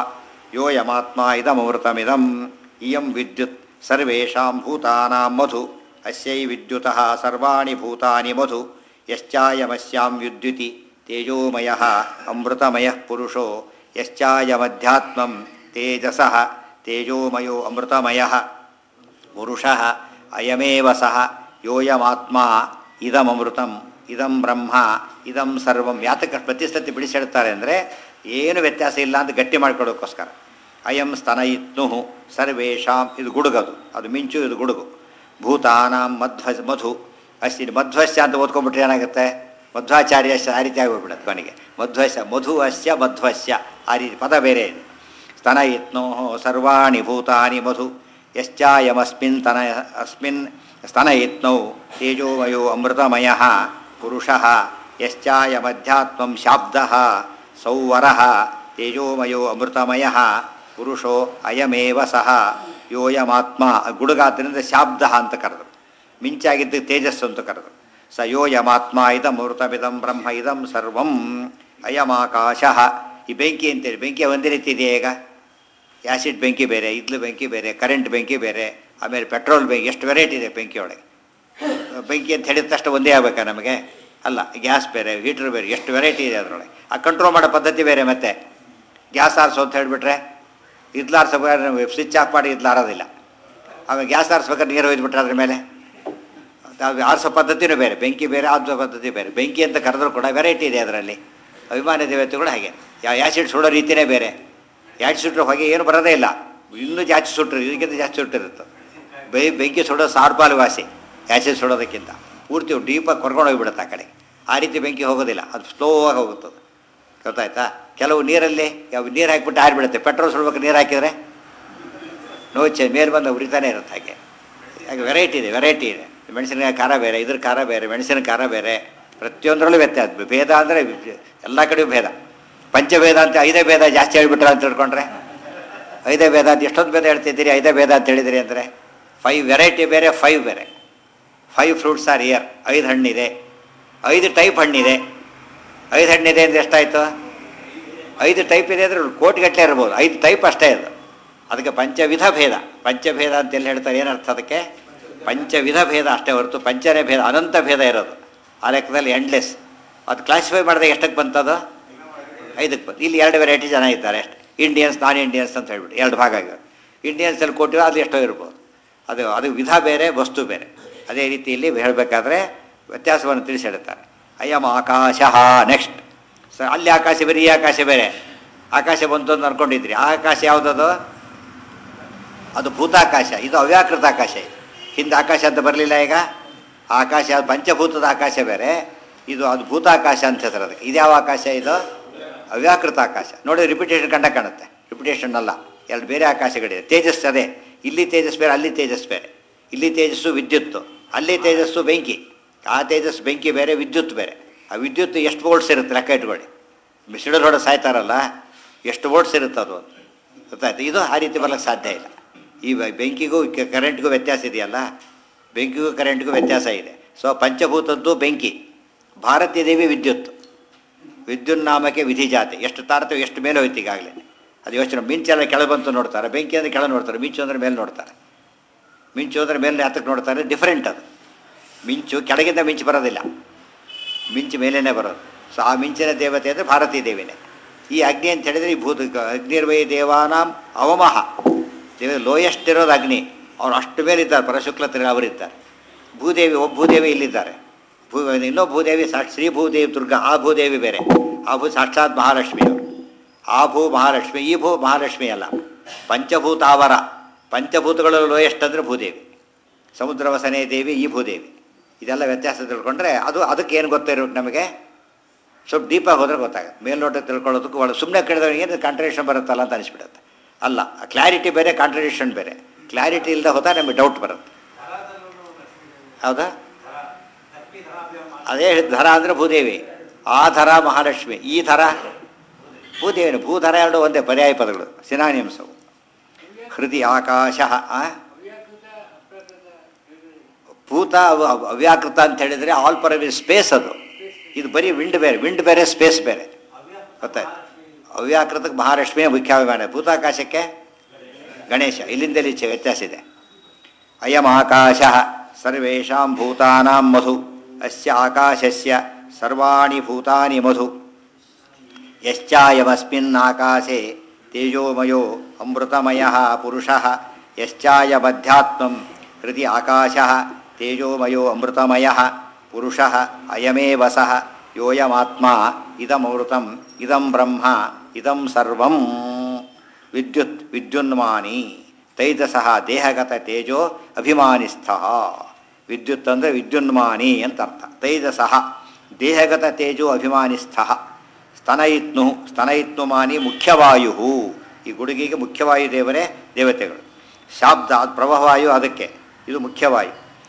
ಯೋಯಮಾತ್ಮ ಇದಮೃತಮಿದಂ ಇಯಂ ವಿದ್ಯುತ್ ಸರ್ವೇಷಾಂ ಭೂತಾನಾಂ ಮಧು ಅಸ್ಯೈ ವಿದ್ಯುತಃ ಸರ್ವಾಣಿ ಭೂತಾನಿ ಮಧು ಯಶ್ಚಾಯಮಸ್ಯಾಂ ವಿದ್ಯುತಿ ತೇಜೋಮಯ ಅಮೃತಮಯ ಪುರುಷೋ ಯಶ್ಚಾಯಮಧ್ಯಾತ್ಮಂ ತೇಜಸಃ ತೇಜೋಮಯೋ ಅಮೃತಮಯ ಪುರುಷ ಅಯಮೇವ ಸಹ ಯೋಯಮಾತ್ಮ ಇದಮೃತಂ ಇದಂ ಬ್ರಹ್ಮ ಇದಂ ಸರ್ವಂ ಯಾತಕ ಪ್ರತಿಸತಿ ಬಿಡಿಸಿ ಹೇಳ್ತಾರೆ ಅಂದರೆ ಏನು ವ್ಯತ್ಯಾಸ ಇಲ್ಲ ಅಂತ ಗಟ್ಟಿ ಮಾಡ್ಕೊಳ್ಳೋಕ್ಕೋಸ್ಕರ ಅಯಂ ಸ್ತನಯಿತ್ನು ಸರ್ವೇಷಾಂ ಇದು ಗುಡುಗದು ಅದು ಮಿಂಚು ಇದು ಗುಡುಗು ಭೂತಾನಾಂ ಮಧ್ವ ಮಧು ಅಸ್ತಿ ಮಧ್ವಸ್ಯ ಅಂತ ಓದ್ಕೊಂಡ್ಬಿಟ್ರೆ ಏನಾಗುತ್ತೆ ಮಧ್ವಾಚಾರ್ಯ ಆ ರೀತಿ ಆಗೋಗ್ಬಿಡುತ್ತೆ ಕೊನೆಗೆ ಮಧ್ವಸ್ಯ ಮಧು ಅಸ್ಯ ಮಧ್ವಸ್ಯ ಆ ರೀತಿ ಪದ ಬೇರೆ ಇದೆ ಸ್ತನಯಿತ್ನೋ ಸರ್ವಾಣಿ ಭೂತಾನಿ ಮಧು ಯಶ್ಚಾಯಮಸ್ಮಿನ್ ತನ ಅಸ್ಮಿನ್ ಸ್ತನಯಿತ್ನೌ ತೇಜೋಮಯೋ ಅಮೃತಮಯ ಪುರುಷ ಯಶ್ಚಾಯಮಧ್ಯಾತ್ಮಂ ಶಾಬ್ದ ಸೌವರ ತೇಜೋಮಯೋ ಅಮೃತಮಯ ಪುರುಷೋ ಅಯಮೇವ ಸಹ ಯೋಯಮಾತ್ಮ ಗುಡುಗಾದ್ರಿಂದ ಶಾಬ್ದ ಅಂತ ಕರೆದರು ಮಿಂಚಾಗಿದ್ದು ತೇಜಸ್ಸು ಅಂತ ಕರೆದರು ಸ ಯೋಯಮಾತ್ಮ ಇದಂ ಅಮೃತಮಿದಂ ಬ್ರಹ್ಮ ಇದಂ ಸರ್ವಂ ಅಯಮಾಕಾಶ ಈ ಬೆಂಕಿ ಅಂತೇಳಿ ಬೆಂಕಿ ಒಂದೇ ರೀತಿ ಇದೆಯಾ ಈಗ ಆ್ಯಸಿಡ್ ಬೆಂಕಿ ಬೇರೆ ಇದ್ಲು ಬೆಂಕಿ ಬೇರೆ ಕರೆಂಟ್ ಬೆಂಕಿ ಬೇರೆ ಆಮೇಲೆ ಪೆಟ್ರೋಲ್ ಬೆಂಕಿ ಎಷ್ಟು ವೆರೈಟಿ ಇದೆ ಬೆಂಕಿ ಒಳಗೆ ಬೆಂಕಿ ಅಂತ ಹೇಳಿದ ತಕ್ಷಣ ಒಂದೇ ಆಗಬೇಕಾ ನಮಗೆ ಅಲ್ಲ ಗ್ಯಾಸ್ ಬೇರೆ ಹೀಟ್ರ್ ಬೇರೆ ಎಷ್ಟು ವೆರೈಟಿ ಇದೆ ಅದರೊಳಗೆ ಆ ಕಂಟ್ರೋಲ್ ಮಾಡೋ ಪದ್ಧತಿ ಬೇರೆ ಮತ್ತೆ ಗ್ಯಾಸ್ ಆರಿಸು ಅಂತ ಹೇಳಿಬಿಟ್ರೆ ಇದ್ಲಾರ್ಸ್ಬೇಕಾದ್ರೆ ಸ್ವಿಚ್ ಆಫ್ ಮಾಡಿ ಇದ್ಲಾರೋದಿಲ್ಲ ಆಮೇಲೆ ಗ್ಯಾಸ್ ಆರಿಸ್ಬೇಕಾದ್ರೆ ನೀರು ಒಯ್ದುಬಿಟ್ರೆ ಅದ್ರ ಮೇಲೆ ಅದು ಆರಿಸೋ ಪದ್ಧತಿನೂ ಬೇರೆ ಬೆಂಕಿ ಬೇರೆ ಆರಿಸೋ ಪದ್ಧತಿ ಬೇರೆ ಬೆಂಕಿ ಅಂತ ಕರೆದ್ರೂ ಕೂಡ ವೆರೈಟಿ ಇದೆ ಅದರಲ್ಲಿ ಅಭಿಮಾನಿ ದೇವತೆಗಳು ಹಾಗೆ ಯಾ ಆ್ಯಸಿಡ್ ಸುಡೋ ರೀತಿಯೇ ಬೇರೆ ಆ್ಯಸಿಡ್ ಸುಟ್ಟರೆ ಹೊಗೆ ಏನು ಬರೋದೇ ಇಲ್ಲ ಇನ್ನೂ ಜಾಸ್ತಿ ಸುಟ್ಟರು ಇದಕ್ಕಿಂತ ಜಾಸ್ತಿ ಸುಟ್ಟಿರುತ್ತೆ ಬೈ ಬೆಂಕಿ ಸುಡೋ ಸಾರ್ಪಾಲು ವಾಸಿ ಆ್ಯಸಿಡ್ ಸುಡೋದಕ್ಕಿಂತ ಪೂರ್ತಿ ಡೀಪಾಗಿ ಕೊರ್ಕೊಂಡು ಹೋಗ್ಬಿಡುತ್ತೆ ಆ ಕಡೆ ಆ ರೀತಿ ಬೆಂಕಿ ಹೋಗೋದಿಲ್ಲ ಅದು ಸ್ಲೋ ಆಗಿ ಹೋಗುತ್ತದೆ ಗೊತ್ತಾಯ್ತಾ ಕೆಲವು ನೀರಲ್ಲಿ ಯಾವ ನೀರು ಹಾಕಿಬಿಟ್ಟು ಆರಿಬಿಡುತ್ತೆ ಪೆಟ್ರೋಲ್ ಸುಡ್ಬೇಕು ನೀರು ಹಾಕಿದರೆ ನೋಚೆ ಮೇಲೆ ಬಂದು ಉರಿತಾನೆ ಇರುತ್ತೆ ಹಾಗೆ ಹಾಗೆ ವೆರೈಟಿ ಇದೆ ವೆರೈಟಿ ಇದೆ ಮೆಣಸಿನಕಾಯಿ ಖಾರ ಬೇರೆ ಇದ್ರ ಖಾರ ಬೇರೆ ಮೆಣಸಿನ ಖಾರ ಬೇರೆ ಪ್ರತಿಯೊಂದರಲ್ಲೂ ವ್ಯತ್ಯಾಸ ಭೇದ ಅಂದರೆ ಎಲ್ಲ ಕಡೆಯೂ ಭೇದ ಪಂಚಭೇದ ಅಂತ ಐದೇ ಭೇದ ಜಾಸ್ತಿ ಹೇಳ್ಬಿಟ್ರೆ ಅಂತ ತಿಳ್ಕೊಂಡ್ರೆ ಐದೇ ಭೇದ ಅಂತ ಎಷ್ಟೊಂದು ಭೇದ ಹೇಳ್ತಿದ್ದೀರಿ ಐದೇ ಭೇದ ಅಂತ ಹೇಳಿದಿರಿ ಅಂದರೆ ಫೈವ್ ವೆರೈಟಿ ಬೇರೆ ಫೈವ್ ಬೇರೆ ಫೈವ್ ಫ್ರೂಟ್ಸ್ ಆರ್ ಇಯರ್ ಐದು ಹಣ್ಣಿದೆ ಐದು ಟೈಪ್ ಹಣ್ಣಿದೆ ಐದು ಹಣ್ಣಿದೆ ಅಂದರೆ ಎಷ್ಟಾಯಿತು ಐದು ಟೈಪ್ ಇದೆ ಅಂದರೆ ಕೋಟಿಗಟ್ಟಲೆ ಇರ್ಬೋದು ಐದು ಟೈಪ್ ಅಷ್ಟೇ ಅದು ಅದಕ್ಕೆ ಪಂಚವಿಧ ಭೇದ ಪಂಚಭೇದ ಅಂತ ಎಲ್ಲಿ ಹೇಳ್ತಾರೆ ಏನರ್ಥ ಅದಕ್ಕೆ ಪಂಚವಿಧ ಭೇದ ಅಷ್ಟೇ ಹೊರತು ಪಂಚನೇ ಭೇದ ಅನಂತ ಭೇದ ಇರೋದು ಆ ಲೆಕ್ಕದಲ್ಲಿ ಎಂಡ್ಲೆಸ್ ಅದು ಕ್ಲಾಸಿಫೈ ಮಾಡಿದಾಗ ಎಷ್ಟಕ್ಕೆ ಬಂತದು ಐದಕ್ಕೆ ಬಂತು ಇಲ್ಲಿ ಎರಡು ವೆರೈಟಿ ಜನ ಇದ್ದಾರೆ ಅಷ್ಟೇ ಇಂಡಿಯನ್ಸ್ ನಾನ್ ಇಂಡಿಯನ್ಸ್ ಅಂತ ಹೇಳ್ಬಿಟ್ಟು ಎರಡು ಭಾಗ ಆಗಿವೆ ಇಂಡಿಯನ್ಸಲ್ಲಿ ಕೊಟ್ಟಿರೋ ಅದು ಎಷ್ಟೋ ಇರ್ಬೋದು ಅದು ಅದು ವಿಧ ಬೇರೆ ವಸ್ತು ಬೇರೆ ಅದೇ ರೀತಿಯಲ್ಲಿ ಹೇಳಬೇಕಾದ್ರೆ ವ್ಯತ್ಯಾಸವನ್ನು ತಿಳಿಸಿ ಹೇಳ್ತಾರೆ ಅಯಂ ಆಕಾಶ ನೆಕ್ಸ್ಟ್ ಸ ಅಲ್ಲಿ ಆಕಾಶ ಬೇರೆ ಈ ಆಕಾಶ ಬೇರೆ ಆಕಾಶ ಬಂತು ಅಂತ ಅನ್ಕೊಂಡಿದ್ರಿ ಆ ಆಕಾಶ ಯಾವುದದು ಅದು ಭೂತಾಕಾಶ ಇದು ಅವ್ಯಾಕೃತ ಆಕಾಶ ಇದು ಹಿಂದೆ ಆಕಾಶ ಅಂತ ಬರಲಿಲ್ಲ ಈಗ ಆ ಆಕಾಶ ಅದು ಪಂಚಭೂತದ ಆಕಾಶ ಬೇರೆ ಇದು ಅದು ಭೂತಾಕಾಶ ಅಂತ ಹೆಸರು ಅದಕ್ಕೆ ಇದು ಯಾವ ಆಕಾಶ ಇದು ಅವ್ಯಾಕೃತ ಆಕಾಶ ನೋಡಿ ರಿಪಿಟೇಷನ್ ಕಂಡ ಕಾಣುತ್ತೆ ರಿಪಿಟೇಷನ್ ಅಲ್ಲ ಎರಡು ಬೇರೆ ಆಕಾಶಗಳಿದೆ ತೇಜಸ್ ಅದೇ ಇಲ್ಲಿ ತೇಜಸ್ ಬೇರೆ ಅಲ್ಲಿ ತೇಜಸ್ ಬೇರೆ ಇಲ್ಲಿ ತೇಜಸ್ಸು ವಿದ್ಯುತ್ತು ಅಲ್ಲಿ ತೇಜಸ್ಸು ಬೆಂಕಿ ಆ ತೇಜಸ್ ಬೆಂಕಿ ಬೇರೆ ವಿದ್ಯುತ್ ಬೇರೆ ಆ ವಿದ್ಯುತ್ ಎಷ್ಟು ವೋಲ್ಟ್ಸ್ ಇರುತ್ತೆ ಲೆಕ್ಕ ಇಟ್ಕೊಳ್ಳಿ ಸಿಡಿಲು ಹೊಡೆ ಸಾಯ್ತಾರಲ್ಲ ಎಷ್ಟು ವೋಲ್ಟ್ಸ್ ಇರುತ್ತೆ ಅದು ಅಂತ ಗೊತ್ತಾಯ್ತು ಇದು ಆ ರೀತಿ ಬರ್ಲಿಕ್ಕೆ ಸಾಧ್ಯ ಇಲ್ಲ ಈ ಬ- ಬೆಂಕಿಗೂ ಕ- ಕರೆಂಟ್ಗೂ ವ್ಯತ್ಯಾಸ ಇದೆಯಲ್ಲ ಬೆಂಕಿಗೂ ಕರೆಂಟ್ಗೂ ವ್ಯತ್ಯಾಸ ಇದೆ ಸೊ ಪಂಚಭೂತದ್ದು ಬೆಂಕಿ ಭಾರತೀಯ ದೇವಿ ವಿದ್ಯುತ್ ವಿದ್ಯುನ್ನಾಮಕ್ಕೆ ವಿಧಿ ಜಾತಿ ಎಷ್ಟು ತಾರತವ್ಯ ಎಷ್ಟು ಮೇಲೆ ಹೋಯ್ತು ಈಗಾಗಲೇ ಅದು ಯೋಚನೆ ಮಿಂಚೆಲ್ಲ ಕೆಳಗೆ ಬಂತು ನೋಡ್ತಾರೆ ಬೆಂಕಿ ಅಂದರೆ ಕೆಳಗೆ ನೋಡ್ತಾರೆ ಮಿಂಚು ಅಂದರೆ ಮೇಲೆ ನೋಡ್ತಾರೆ ಮಿಂಚು ಅಂದರೆ ಮೇಲೆ ಹತ್ತಕ್ಕೆ ನೋಡ್ತಾರೆ ಡಿಫ್ರೆಂಟ್ ಅದು ಮಿಂಚು ಕೆಳಗಿಂದ ಮಿಂಚು ಬರೋದಿಲ್ಲ ಮಿಂಚು ಮೇಲೇ ಬರೋದು ಸೊ ಆ ಮಿಂಚಿನ ದೇವತೆ ಅಂದರೆ ಭಾರತೀಯ ದೇವಿನೇ ಈ ಅಗ್ನಿ ಅಂತ ಹೇಳಿದರೆ ಈ ಭೂತ ಅಗ್ನಿರ್ವೈ ದೇವಾನಾಂ ಅವಮಹ ದೇವ ಲೋಯೆಸ್ಟ್ ಇರೋದು ಅಗ್ನಿ ಅವ್ರು ಅಷ್ಟು ಮೇಲಿದ್ದಾರೆ ಪರಶುಕ್ಲ ತಿರುಗ ಅವರಿದ್ದಾರೆ ಭೂದೇವಿ ಒಬ್ಬ ಭೂದೇವಿ ಇಲ್ಲಿದ್ದಾರೆ ಭೂ ಇನ್ನೂ ಭೂದೇವಿ ಸಾ ಶ್ರೀ ಭೂದೇವಿ ದುರ್ಗಾ ಆ ಭೂದೇವಿ ಬೇರೆ ಆ ಭೂ ಸಾಕ್ಷಾತ್ ಮಹಾಲಕ್ಷ್ಮಿ ಅವರು ಆ ಭೂ ಮಹಾಲಕ್ಷ್ಮಿ ಈ ಭೂ ಮಹಾಲಕ್ಷ್ಮಿ ಅಲ್ಲ ಪಂಚಭೂತಾವರ ಪಂಚಭೂತಗಳಲ್ಲಿ ಲೋಯೆಸ್ಟ್ ಅಂದರೆ ಭೂದೇವಿ ಸಮುದ್ರ ವಸನೆ ದೇವಿ ಈ ಭೂದೇವಿ ಇದೆಲ್ಲ ವ್ಯತ್ಯಾಸ ತಿಳ್ಕೊಂಡ್ರೆ ಅದು ಅದಕ್ಕೆ ಏನು ಗೊತ್ತಿರ್ಬೇಕು ನಮಗೆ ಸ್ವಲ್ಪ ಡೀಪಾಗಿ ಹೋದ್ರೆ ಗೊತ್ತಾಗುತ್ತೆ ಮೇಲ್ನೋಟ ತಿಳ್ಕೊಳ್ಳೋದಕ್ಕೂ ಒಳ್ಳೆ ಸುಮ್ಮನೆ ಕೇಳಿದವ್ರಿಗೆ ಏನು ಕಾಂಟ್ರಡಿಕ್ಷನ್ ಬರುತ್ತಲ್ಲ ಅಂತ ಅನಿಸ್ಬಿಡುತ್ತೆ ಅಲ್ಲ ಕ್ಲಾರಿಟಿ ಬೇರೆ ಕಾಂಟ್ರಡಿಕ್ಷನ್ ಬೇರೆ ಕ್ಲಾರಿಟಿ ಇಲ್ಲದೆ ಹೋದಾಗ ನಮಗೆ ಡೌಟ್ ಬರುತ್ತೆ ಹೌದಾ ಅದೇ ಹೇಳಿದ್ದು ಧರ ಅಂದರೆ ಭೂದೇವಿ ಆ ಥರ ಮಹಾಲಕ್ಷ್ಮಿ ಈ ಥರ ಭೂದೇವಿನ ಭೂಧರ ಎರಡು ಒಂದೇ ಪರ್ಯಾಯ ಪದಗಳು ಸಿನಾನಿಯಮ್ಸವು ಹೃದಯ ಆಕಾಶ ಆ? ಭೂತ ಅವ- ಅವ- ಅವ್ಯಾಕೃತ ಅಂತ ಹೇಳಿದರೆ ಆಲ್ ಪರ್ ಸ್ಪೇಸ್ ಅದು ಇದು ಬರೀ ವಿಂಡ್ ಬೇರೆ ವಿಂಡ್ ಬೇರೆ ಸ್ಪೇಸ್ ಬೇರೆ ಗೊತ್ತಾಯ್ತು ಅವ್ಯಾಕೃತಕ್ಕೆ ಮಹಾಲಕ್ಷ್ಮಿಯ ಮುಖ್ಯಾಭಿಮಾನ ಭೂತಾಕಾಶಕ್ಕೆ ಗಣೇಶ ಇಲ್ಲಿಂದಲೇ ಚೆ- ವ್ಯತ್ಯಾಸ ಇದೆ ಅಯಂ ಆಕಾಶ ಸರ್ವೇಷಾಂ ಭೂತಾನಾಂ ಮಧು ಅಸ್ಯ ಆಕಾಶಸ್ಯ ಸರ್ವಾಣಿ ಭೂತಾನಿ ಮಧು ಯಶ್ಚಾಯಮಸ್ಮಿನ್ ಆಕಾಶೆ ತೇಜೋಮಯೋ ಅಮೃತಮಯ ಪುರುಷ ಯಶ್ಚಾಯಮಧ್ಯಾತ್ಮಂ ಹೃದಯ ಆಕಾಶ ತೇಜೋಮಯೋ ಅಮೃತಮಯ ಪುರುಷ ಅಯಮೇವ ಸಹ ಯೋಯಮಾತ್ಮ ಇದಮೃತಂ ಇದಂ ಬ್ರಹ್ಮ ಇದಂ ಸರ್ವಂ ವಿದ್ಯುತ್ ವಿದ್ಯುನ್ಮಾನಿ ತೈಜಸಃ ದೇಹಗತ ತೇಜೋ ಅಭಿಮಾನಿಸ್ಥ ವಿದ್ಯುತ್ ಅಂದರೆ ವಿದ್ಯುನ್ಮಾನಿ ಅಂತ ಅರ್ಥ ತೈಜಸಃ ದೇಹಗತ ತೇಜೋ ಅಭಿಮಾನಿಸ್ಥ ಸ್ತನಯಿತ್ನು ಸ್ತನಯಿತ್ನುಮಾನಿ ಮುಖ್ಯವಾಯು ಈ ಗುಡುಗಿಗೆ ಮುಖ್ಯವಾಯು ದೇವರೇ ದೇವತೆಗಳು ಶಾಬ್ದ ಅದು ಪ್ರಭವಾಯು ಅದಕ್ಕೆ ಇದು ಮುಖ್ಯವಾಯು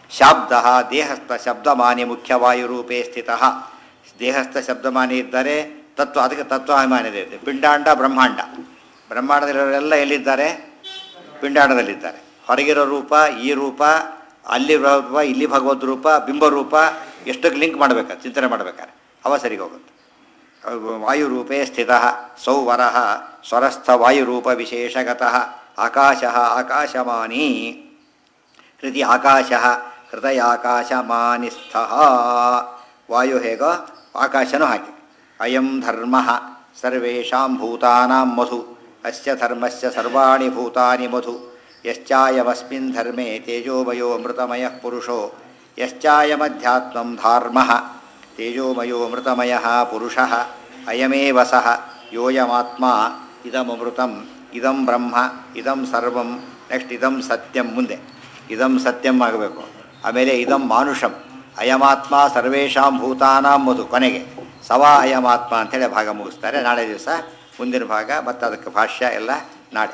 ಶಾಬ್ದ ದೇಹಸ್ಥ ಶಬ್ದಮಾನಿ ಮುಖ್ಯವಾಯುರೂಪೇ ಸ್ಥಿತ ದೇಹಸ್ಥ ಶಬ್ದಮಾನಿ ಇದ್ದರೆ ತತ್ವ ಅದಕ್ಕೆ ತತ್ವಾಭಿಮಾನಿ ಇದೆ ಪಿಂಡಾಂಡ ಬ್ರಹ್ಮಾಂಡ ಬ್ರಹ್ಮಾಂಡದಲ್ಲಿರೋರೆಲ್ಲ ಎಲ್ಲಿದ್ದಾರೆ ಪಿಂಡಾಂಡದಲ್ಲಿದ್ದಾರೆ ಹೊರಗಿರೋ ರೂಪ ಈ ರೂಪ ಅಲ್ಲಿ ರೂಪ ಇಲ್ಲಿ ಭಗವದ್ ರೂಪ ಬಿಂಬರೂಪ ಎಷ್ಟಕ್ಕೆ ಲಿಂಕ್ ಮಾಡಬೇಕಾದ್ರೆ ಚಿಂತನೆ ಮಾಡಬೇಕಾದ್ರೆ ಅವ ಸರಿಗೆ ಹೋಗುತ್ತೆ ವಾಯುರೂಪೇ ಸ್ಥಿತ ಸೌವರ ಸ್ವರಸ್ಥ ವಾಯುರೂಪ ವಿಶೇಷಗತಃ ಆಕಾಶ ಆಕಾಶಮಾನಿ ಹೃದಯ ಆಕಾಶ ಹೃದಯಾಕಾಶಮಾನಿಸ್ಥ ವಾಯು ಹೇಗೋ ಆಕಾಶನೂ ಹಾಗೆ ಅಯಂ ಧರ್ಮ ಸರ್ವೇಷಾಂ ಭೂತಾನಾಂ ಮಧು ಅಸ್ಯ ಧರ್ಮಸ್ಯ ಸರ್ವಾಣಿ ಭೂತಾನಿ ಮಧು ಯಶ್ಚಾಯಮಸ್ಮಿನ್ ಧರ್ಮೇ ತೇಜೋಮಯೋ ಅಮೃತಮಯ ಪುರುಷೋ ಯಶ್ಚಾಯಮಧ್ಯಾತ್ಮಂ ಧಾರ್ಮ ತೇಜೋಮಯೋ ಅಮೃತಮಯ ಪುರುಷ ಅಯಮೇವ ಸಹ ಯೋಯಮಾತ್ಮ ಇದಮೃತಂ ಇದಂ ಬ್ರಹ್ಮ ಇದಂ ಸರ್ವಂ ನೆಕ್ಸ್ಟ್ ಇದಂ ಸತ್ಯಂ ಮುಂದೆ ಇದಂ ಸತ್ಯಂ ಆಗಬೇಕು ಆಮೇಲೆ ಇದಂ ಮಾನುಷಂ ಅಯಮಾತ್ಮ ಸರ್ವೇಷಾಂ ಭೂತಾನಾಂ ಮಧು ಕೊನೆಗೆ ಸವಾ ಅಯಮಾತ್ಮ ಅಂಥೇಳಿ ಭಾಗ ಮುಗಿಸ್ತಾರೆ ನಾಳೆ ದಿವಸ ಮುಂದಿನ ಭಾಗ ಮತ್ತು ಅದಕ್ಕೆ ಭಾಷ್ಯ ಎಲ್ಲ ನಾಳೆ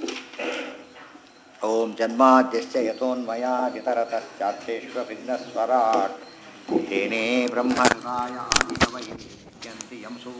ಓಂ ಜನ್ಮಾದ್ಯಶ್ಚ ಯಥೋನ್ಮಯಾದಿತರತಶ್ಚಾರ್ಥೇಶ್ವಭಿಘ್ನಸ್ವರಾಟ್ ತೇನೇ ಬ್ರಹ್ಮಹೃದಾಯ ಆದಿಕವಯೇ ಯಂ ಸು